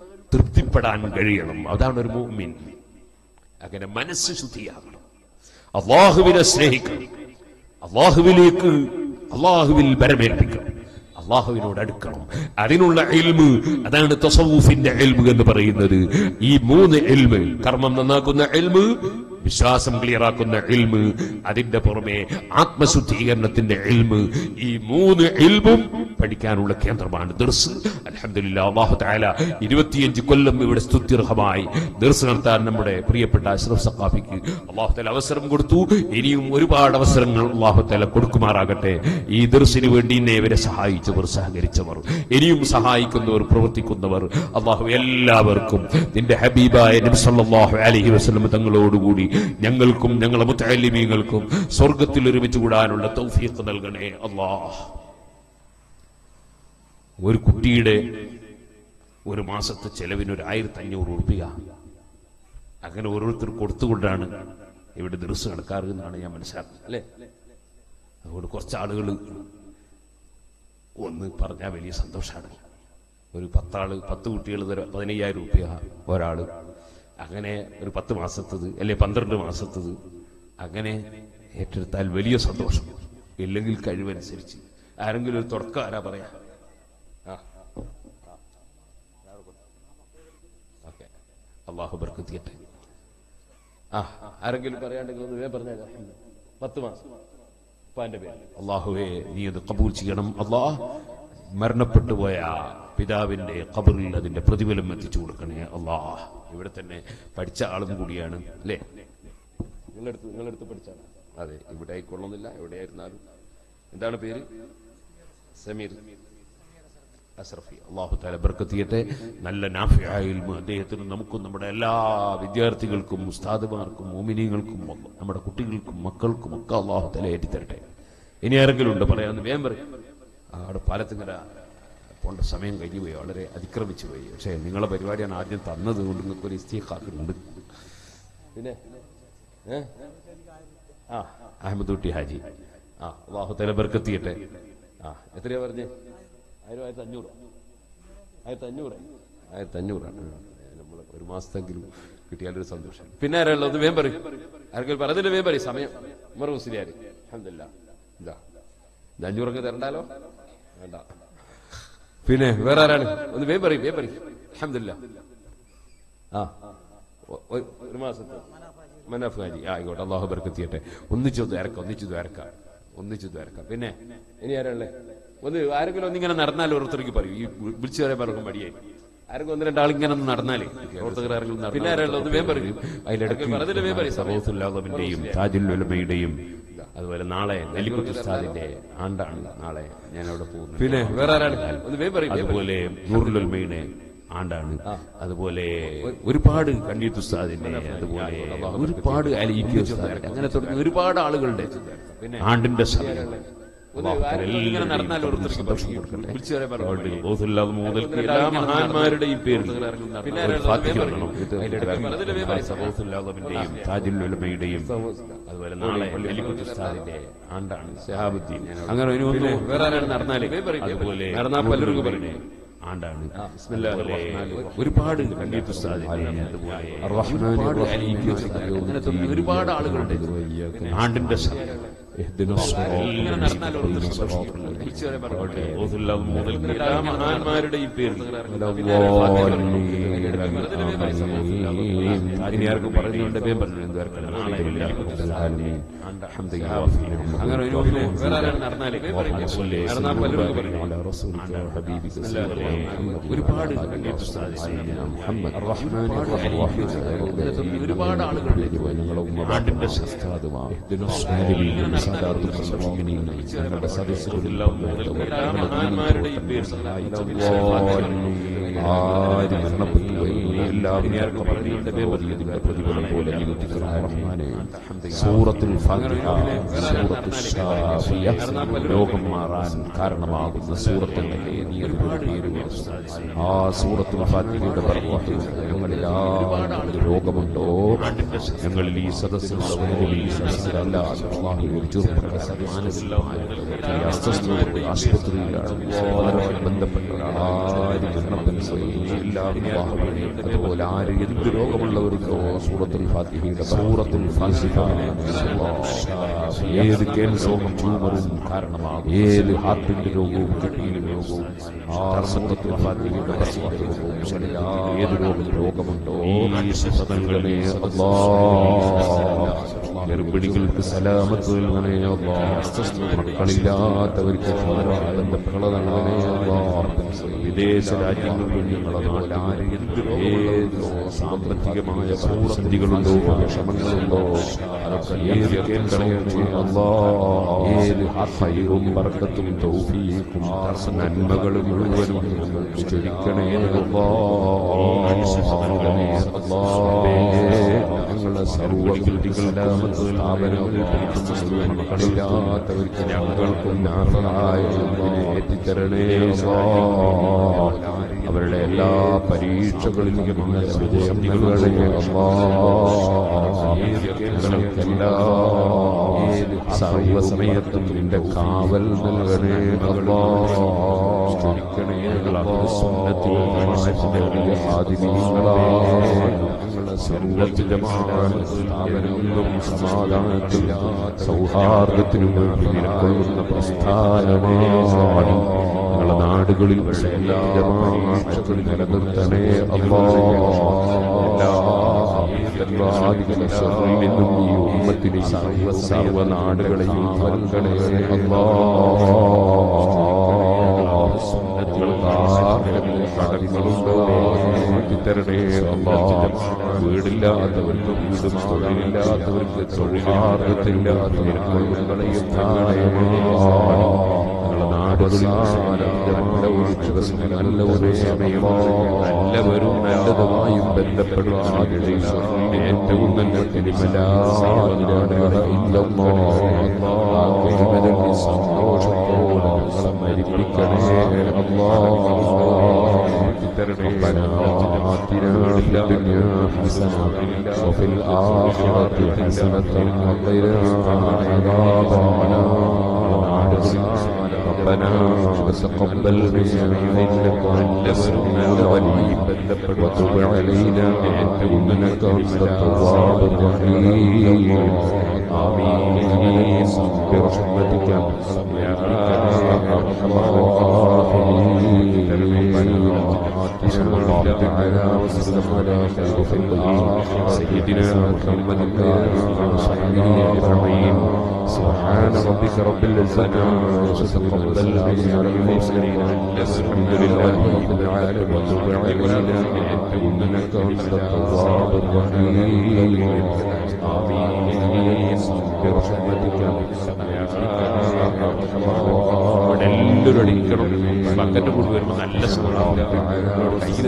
തൃപ്തിപ്പെടാൻ കഴിയണം അതാണ് ഒരു മൂമിൻ അങ്ങനെ മനസ്സ് ശുദ്ധിയാകണം അള്ളാഹുവിനെ സ്നേഹിക്കണം അള്ളാഹുവിലേക്ക് അള്ളാഹുവിൽ ബരമേൽപ്പിക്കണം അള്ളാഹുവിനോട് അടുക്കണം അതിനുള്ള എൽമ് അതാണ് തസവൂഫിന്റെ എൽമ് എന്ന് പറയുന്നത് ഈ മൂന്ന് എൽമ് കർമ്മം നന്നാക്കുന്ന എൽമ് വിശ്വാസം ക്ലിയറാക്കുന്ന എൽമ് അതിന്റെ പുറമെ ആത്മശുദ്ധീകരണത്തിന്റെ എൽമ് ഈ മൂന്ന് എൽമും പഠിക്കാനുള്ള കേന്ദ്രമാണ് ദർസ് അലഹമില്ല അള്ളാഹു താല ഇരുപത്തിയഞ്ച് കൊല്ലം ഇവിടെ സ്തുത്യർഹമായി ദർസ് നടത്താൻ നമ്മുടെ പ്രിയപ്പെട്ട അഷ്റഫ് സഖാഫിക്ക് അള്ളാഹു താല അവസരം കൊടുത്തു ഇനിയും ഒരുപാട് അവസരങ്ങൾ അള്ളാഹു താല കൊടുക്കുമാറാകട്ടെ ഈ ദർസിന് വേണ്ടി ഇന്നെ ഇവരെ സഹായിച്ചവർ സഹകരിച്ചവർ ഇനിയും സഹായിക്കുന്നവർ പ്രവർത്തിക്കുന്നവർ അള്ളാഹു എല്ലാവർക്കും നിന്റെ ഹബീബായ നബി സല്ലല്ലാഹു അലൈഹി വസല്ലം തങ്ങളോടുകൂടി ഞങ്ങൾക്കും ഞങ്ങളെ മുത്തലിമീങ്ങൾക്കും സ്വർഗത്തിൽ ഒരുമിച്ച് കൂടാനുള്ള തൗഫീഖ് നൽകണേ അള്ളാഹ് ഒരു കുട്ടിയുടെ ഒരു മാസത്തെ ചെലവിന് ഒരു ആയിരത്തി അഞ്ഞൂറ് ഉറുപ്പിക അങ്ങനെ ഓരോരുത്തർ കൊടുത്തുകൊണ്ടാണ് ഇവിടെ ദൃശ്യം നടക്കാറ് എന്നാണ് ഞാൻ മനസ്സിലാക്കുന്നത് അല്ലേ അതുകൊണ്ട് കുറച്ച് ആളുകൾ ഒന്ന് പറഞ്ഞാൽ വലിയ സന്തോഷമാണ് ഒരു പത്താള് പത്ത് കുട്ടികൾ തരാം പതിനയ്യായിരം റുപ്യ ഒരാള് അങ്ങനെ ഒരു പത്ത് മാസത്തത് അല്ലെ പന്ത്രണ്ട് മാസത്തത് അങ്ങനെ ഏറ്റെടുത്താൽ വലിയ സന്തോഷം ഇല്ലെങ്കിൽ കഴിവനുസരിച്ച് ആരെങ്കിലും ഒരു തുടക്കം ആരാ പറയാ ആ ഓക്കെ അള്ളാഹു ബർക്കത്തിയട്ടെ ആ ആരെങ്കിലും പറയാണ്ടെങ്കിൽ ഒന്ന് വേഗം പറഞ്ഞാൽ പത്ത് മാസം ഉപ്പാന്റെ പേര് അള്ളാഹുവെ നീ അത് കബൂൽ ചെയ്യണം അള്ളാഹ് മരണപ്പെട്ടു പോയ പിതാവിന്റെ കബറിൽ അതിന്റെ പ്രതിഫലം എത്തിച്ചു കൊടുക്കണേ അള്ളാഹ് ഇവിടെ തന്നെ പഠിച്ച ആളും കൂടിയാണ് അല്ലേ നിങ്ങളെടുത്ത് നിങ്ങളെടുത്ത് പഠിച്ചാണ് അതെ ഇവിടെ ആയിക്കൊള്ളുന്നില്ല എവിടെയായിരുന്നാലും എന്താണ് പേര് സമീർ അസ്രഫി അള്ളാഹു താല ബർക്കത്തിയട്ടെ നല്ല നാഫിയായ ഇൽമ് അദ്ദേഹത്തിന് നമുക്കും നമ്മുടെ എല്ലാ വിദ്യാർത്ഥികൾക്കും ഉസ്താദുമാർക്കും മോമിനിയങ്ങൾക്കും നമ്മുടെ കുട്ടികൾക്കും മക്കൾക്കും ഒക്കെ അള്ളാഹു തല ഏറ്റിത്തരട്ടെ ഇനി ആരെങ്കിലും ഉണ്ട് പറയാന്ന് വേം പറയും അവിടെ പാലത്തിങ്ങര പോണ്ട സമയം കഴിഞ്ഞു പോയി വളരെ അതിക്രമിച്ചു പോയി പക്ഷേ നിങ്ങളെ പരിപാടിയാണ് ആദ്യം തന്നത് കൊണ്ട് നിങ്ങൾക്ക് ഒരു ഇസ്തീഖാക്കുന്നുണ്ട് പിന്നെ ഏ? ആ അഹമ്മദ് കുട്ടി ഹാജി ആ അള്ളാഹു തല ബർക്കത്തിയട്ടെ ആ എത്രയാ പറഞ്ഞേ ആയിരം ആയിരത്തി അഞ്ഞൂറ് ആയിരത്തി അഞ്ഞൂറ് ആയിരത്തി അഞ്ഞൂറാണ് നമ്മൾ ഒരു മാസത്തെങ്കിലും കിട്ടിയാലൊരു സന്തോഷം പിന്നെ ആരാളുള്ളത് വേം പറയും ആർക്കെങ്കിലും പറഞ്ഞതിന്റെ വേം പറയും സമയം ഉമർ മുസ്ലിയാർ അഹമ്മദില്ല ഇതാ ഇത് അഞ്ഞൂറൊക്കെ തരണ്ടാലോ വേണ്ട പിന്നെ വേറെ ആരാണ് ഒന്ന് വേം പറയും വേം പറയും അഹമ്മദില്ല ആ ഒ- ഒ- ഒരു മാസത്തെ മനാഫ് ഹാജി ആ ആയിക്കോട്ടെ അള്ളാഹു ബർക്കത്തിയട്ടെ ഒന്നിച്ചു ദ്വാരക്ക ഒന്നിച്ചു ദ്വാരക്ക ഒന്നിച്ചു ദ്വാരക്ക പിന്നെ ഇനി ആരാളെ ഒന്ന് ആരെങ്കിലും ഒന്നിങ്ങനെ നടന്നാൽ ഓരോരുത്തർക്ക് പറയും ഈ വിളിച്ചു പറയാൻ പലർക്കും മടിയായി ആരെങ്കിലും ഒന്ന് രണ്ടാളിങ്ങനെ ഒന്ന് നടന്നാലേ പ്രവർത്തകർ ആരെങ്കിലും നടന്നാൽ പിന്നെ ആരാളുടെ ഒന്ന് വേം പറയും അതിലിടയ്ക്ക് സബോത്തുല്ലാദവിന്റെയും താജുൽ ഉലമയുടെയും അതുപോലെ നാളെ നെല്ലിക്കുട്ടി ഉസ്താദിന്റെ ആണ്ടാണ് നാളെ ഞാൻ അവിടെ പോകുന്നത് പിന്നെ വേറെ ആരാണ് ഒന്ന് വേം പറയും അതുപോലെ നൂറുലുൽമയുടെ ആണ്ടാണ് അതുപോലെ ഒരുപാട് കണ്ണീത്ത് ഉസ്താദിന്റെ അതുപോലെ ഒരുപാട് അലിക്ക് ഉസ്താദിന്റെ അങ്ങനെ തുടങ്ങി ഒരുപാട് ആളുകളുടെ ആണ്ടിന്റെ സമയം ഇങ്ങനെ നടന്നാൽ ഓരോരുത്തർക്ക് സന്തോഷം കൊടുക്കട്ടെ അതുകൊണ്ട് ബോധമില്ലാതെ മുതൽക്ക് എല്ലാ മഹാന്മാരുടെയും പേരിൽ ഒരു ഫാത്തിഹ ഇടണം. ഇത് സബോത്തുല്ലാദവിന്റെയും താജുൽ ഉലമയുടെയും അതുപോലെ നാളെ നെല്ലിക്കുട്ടി ഉസ്താദിന്റെ ആണ്ടാണ് ഷഹാബുദ്ദീൻ അങ്ങനെ ഒരു ഒന്ന് വേറെ ആരാണ് നടന്നാലേ അതുപോലെ നടന്നാൽ പലർക്കും പറയണേ ആണ്ടാണ് അതുപോലെ ഒരുപാട് കണ്ണീത്ത് ഉസ്താദിന്റെ അതുപോലെ ഒരുപാട് അലിക്ക് ഉസ്താദിന്റെ അങ്ങനെ തുടങ്ങി ഒരുപാട് ആളുകളുടെ ആണ്ടിന്റെ സമയം ഇങ്ങനെ നടന്നാൽ ഓരോരുത്തർക്ക് സന്തോഷം കൊടുക്കട്ടെ. ബോധമില്ലാതെ മുതൽക്ക് എല്ലാ മഹാന്മാരുടെയും പേരിൽ ഇനി ആർക്കും പറയുന്നുണ്ട് വേം പറഞ്ഞു എന്തുവാർക്കും നാളെ അങ്ങനെ ഒരു പിന്നെ വേറെ ആരാണ് നടന്നാലേ നടന്നാൽ പലരും പറയും ഒരുപാട് കണ്ണീത്ത് ഉസ്താദിന്റെ ഒരുപാട് ആളുകളുടെ ആണ്ടിന്റെ ഞങ്ങളുടെ മഹാന്മാരുടെയും പേരിൽ ആര് മരണപ്പെട്ടുപോയി എല്ലാവരും പറഞ്ഞുകൊണ്ട് ഇതിന്റെ പ്രതിഫലം പോലെ റഹ്മാനെ സൂറത്തുൽ ഫാത്തിഹ സൂറത്തുൽ ഷാഫിയ രോഗം മാറാൻ കാരണമാകുന്ന സൂറത്തല്ലേ നീ ഒരുപാട് പേര് ആ സൂറത്തുൽ ഫാത്തിഹയുടെ ബർക്കത്ത് ഞങ്ങളെല്ലാവരും രോഗമുണ്ടോ ഞങ്ങളിൽ ഈ സദസ്സിലുള്ള ഈ സദസ്സിലല്ല അള്ളാഹു ഒരു ചെറുപ്പക്കാരൻ മാനസികമായ ഈ അസ്വസ്ഥതയോട് ആശുപത്രിയിലാണ് വളരെ ബന്ധപ്പെട്ട ആരും മരണപ്പെട്ടു പോയി എല്ലാവരും അള്ളാഹുവിനെ അതുപോലെ അതുപോലെ ആര് എന്ത് രോഗമുള്ളവരുണ്ടോ സൂറത്തുൽ ഫാത്തിഹയുടെ സൂറത്തുൽ ഫാത്തിഹ ഏത് ക്യാൻസറും ട്യൂമറും കാരണമാകും ഏത് ഹാർട്ടിന്റെ രോഗവും കിഡ്നിയുടെ രോഗവും ആ സൂറത്തുൽ ഫാത്തിഹയുടെ രോഗവും ശരീരത്തിൽ ഏത് രോഗം രോഗമുണ്ടോ ഈ സദങ്ങളെ അല്ലാ ഗർഭിണികൾക്ക് സലാമത്ത് നൽകണേ അല്ലാ മക്കളില്ലാത്തവർക്ക് ബന്ധപ്പെട്ട നൽകണേ അല്ലാ വിദേശ രാജ്യങ്ങളിൽ ഞങ്ങളെ നാട്ടിൽ ഏത് സാമ്പത്തികമായ പ്രതിസന്ധികളുണ്ടോ വിഷമങ്ങളുണ്ടോ അതൊക്കെ ഏത് കേൾക്കണേ അല്ലാ ഏത് ഹൈറും ബർക്കത്തും തൗഫീഖും നന്മകൾ മുഴുവനും ഞങ്ങൾക്ക് ചൊരിക്കണേ അല്ലാ അല്ലാ ഞങ്ങളെ സർവ്വ സ്ഥാപനങ്ങൾ മക്കളില്ലാത്തവർക്ക് ഞങ്ങൾക്കും ഞാനായ എത്തിത്തരണേ അല്ലാ. അവരുടെ എല്ലാ പരീക്ഷകളിലും ഞങ്ങളെ വിജയം നൽകണേ അല്ലാ. ഞങ്ങൾക്കെല്ലാ സർവസമയത്തും നിന്റെ കാവൽ നൽകണേ അല്ലാ. ചൊരിക്കണേ സുന്നത്തിൽ വലിയ ആദിനീങ്ങളായ ഞങ്ങളെ സർവത്തിലമായ സ്ഥാപനങ്ങളും സമാധാനത്തിലും സൗഹാർദ്ദത്തിനും വേണ്ടി നിലകൊള്ളുന്ന പ്രസ്ഥാനമാണ് ഞങ്ങളുടെ നാടുകളിൽ എല്ലാ ആഴ്ചകളിൽ നിലനിർത്തണേ അല്ലാ എല്ലാ ഷറിൽ നിന്നും ഈ ഉമ്മത്തിനെ സർവ സർവ നാടുകളെയും നൽകണേ അല്ലാ തരണേ അല്ലാ വീടില്ലാത്തവർക്ക് വീട് തൊഴിലില്ലാത്തവർക്ക് തൊഴിലാർഗത്തില്ലാത്തവർക്ക് ഞങ്ങളുടെ നാടുകളിൽ നല്ല ഒരു ദിവസം നല്ല ഒരു സമയം നല്ലവരും നല്ലതുമായും ബന്ധപ്പെടുന്ന ഏറ്റവും നല്ല സന്തോഷത്തോടെ ഞങ്ങളെ മരിപ്പിക്കണേ അല്ലാ ربنا آتنا في الدنيا حسنة وفي الآخرة حسنة وقنا عذاب النار ربنا وتقبل منا إنك أنت السميع العليم وتب علينا إنك أنت التواب الرحيم آمين برحمتك يا أرحم الراحمين صلى الله تعالى وسلم على خير خلق سيدنا محمد وصحبه اجمعين سبحان ربك رب العزه عما يصفون وسلام على المرسلين الحمد لله رب العالمين وتب علينا انك انت التواب الرحيم امين برحمتك يا ارحم الراحمين എല്ലാവരും അടിക്കണം ബക്കറ്റ് കൊണ്ട് വരുമ്പോൾ നല്ല സുഖമാണ് കയ്യിൽ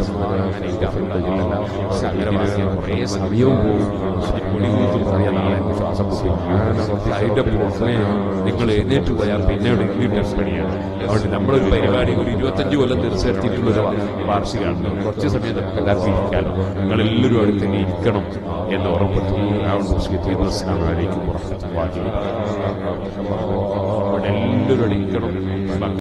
കുറേ സമയവും പോകും ശ്വാസം അതിന്റെ പുറമെ നിങ്ങൾ എഴുന്നേറ്റ് പോയാൽ പിന്നെ ടെസ്റ്റ് പണിയാണ് അതുകൊണ്ട് നമ്മളൊരു പരിപാടി ഒരു ഇരുപത്തഞ്ച് കൊല്ലം തീർച്ചയായിട്ടുള്ള ഒരു വാർഷികമാണ് കുറച്ച് സമയം നമുക്ക് എല്ലാവർക്കും ഇരിക്കാലോ നിങ്ങളെല്ലാവരും അടുത്ത് തന്നെ ഇരിക്കണം എന്ന് ഓർമ്മപ്പെട്ടു എല്ലാവരും അടിക്കണം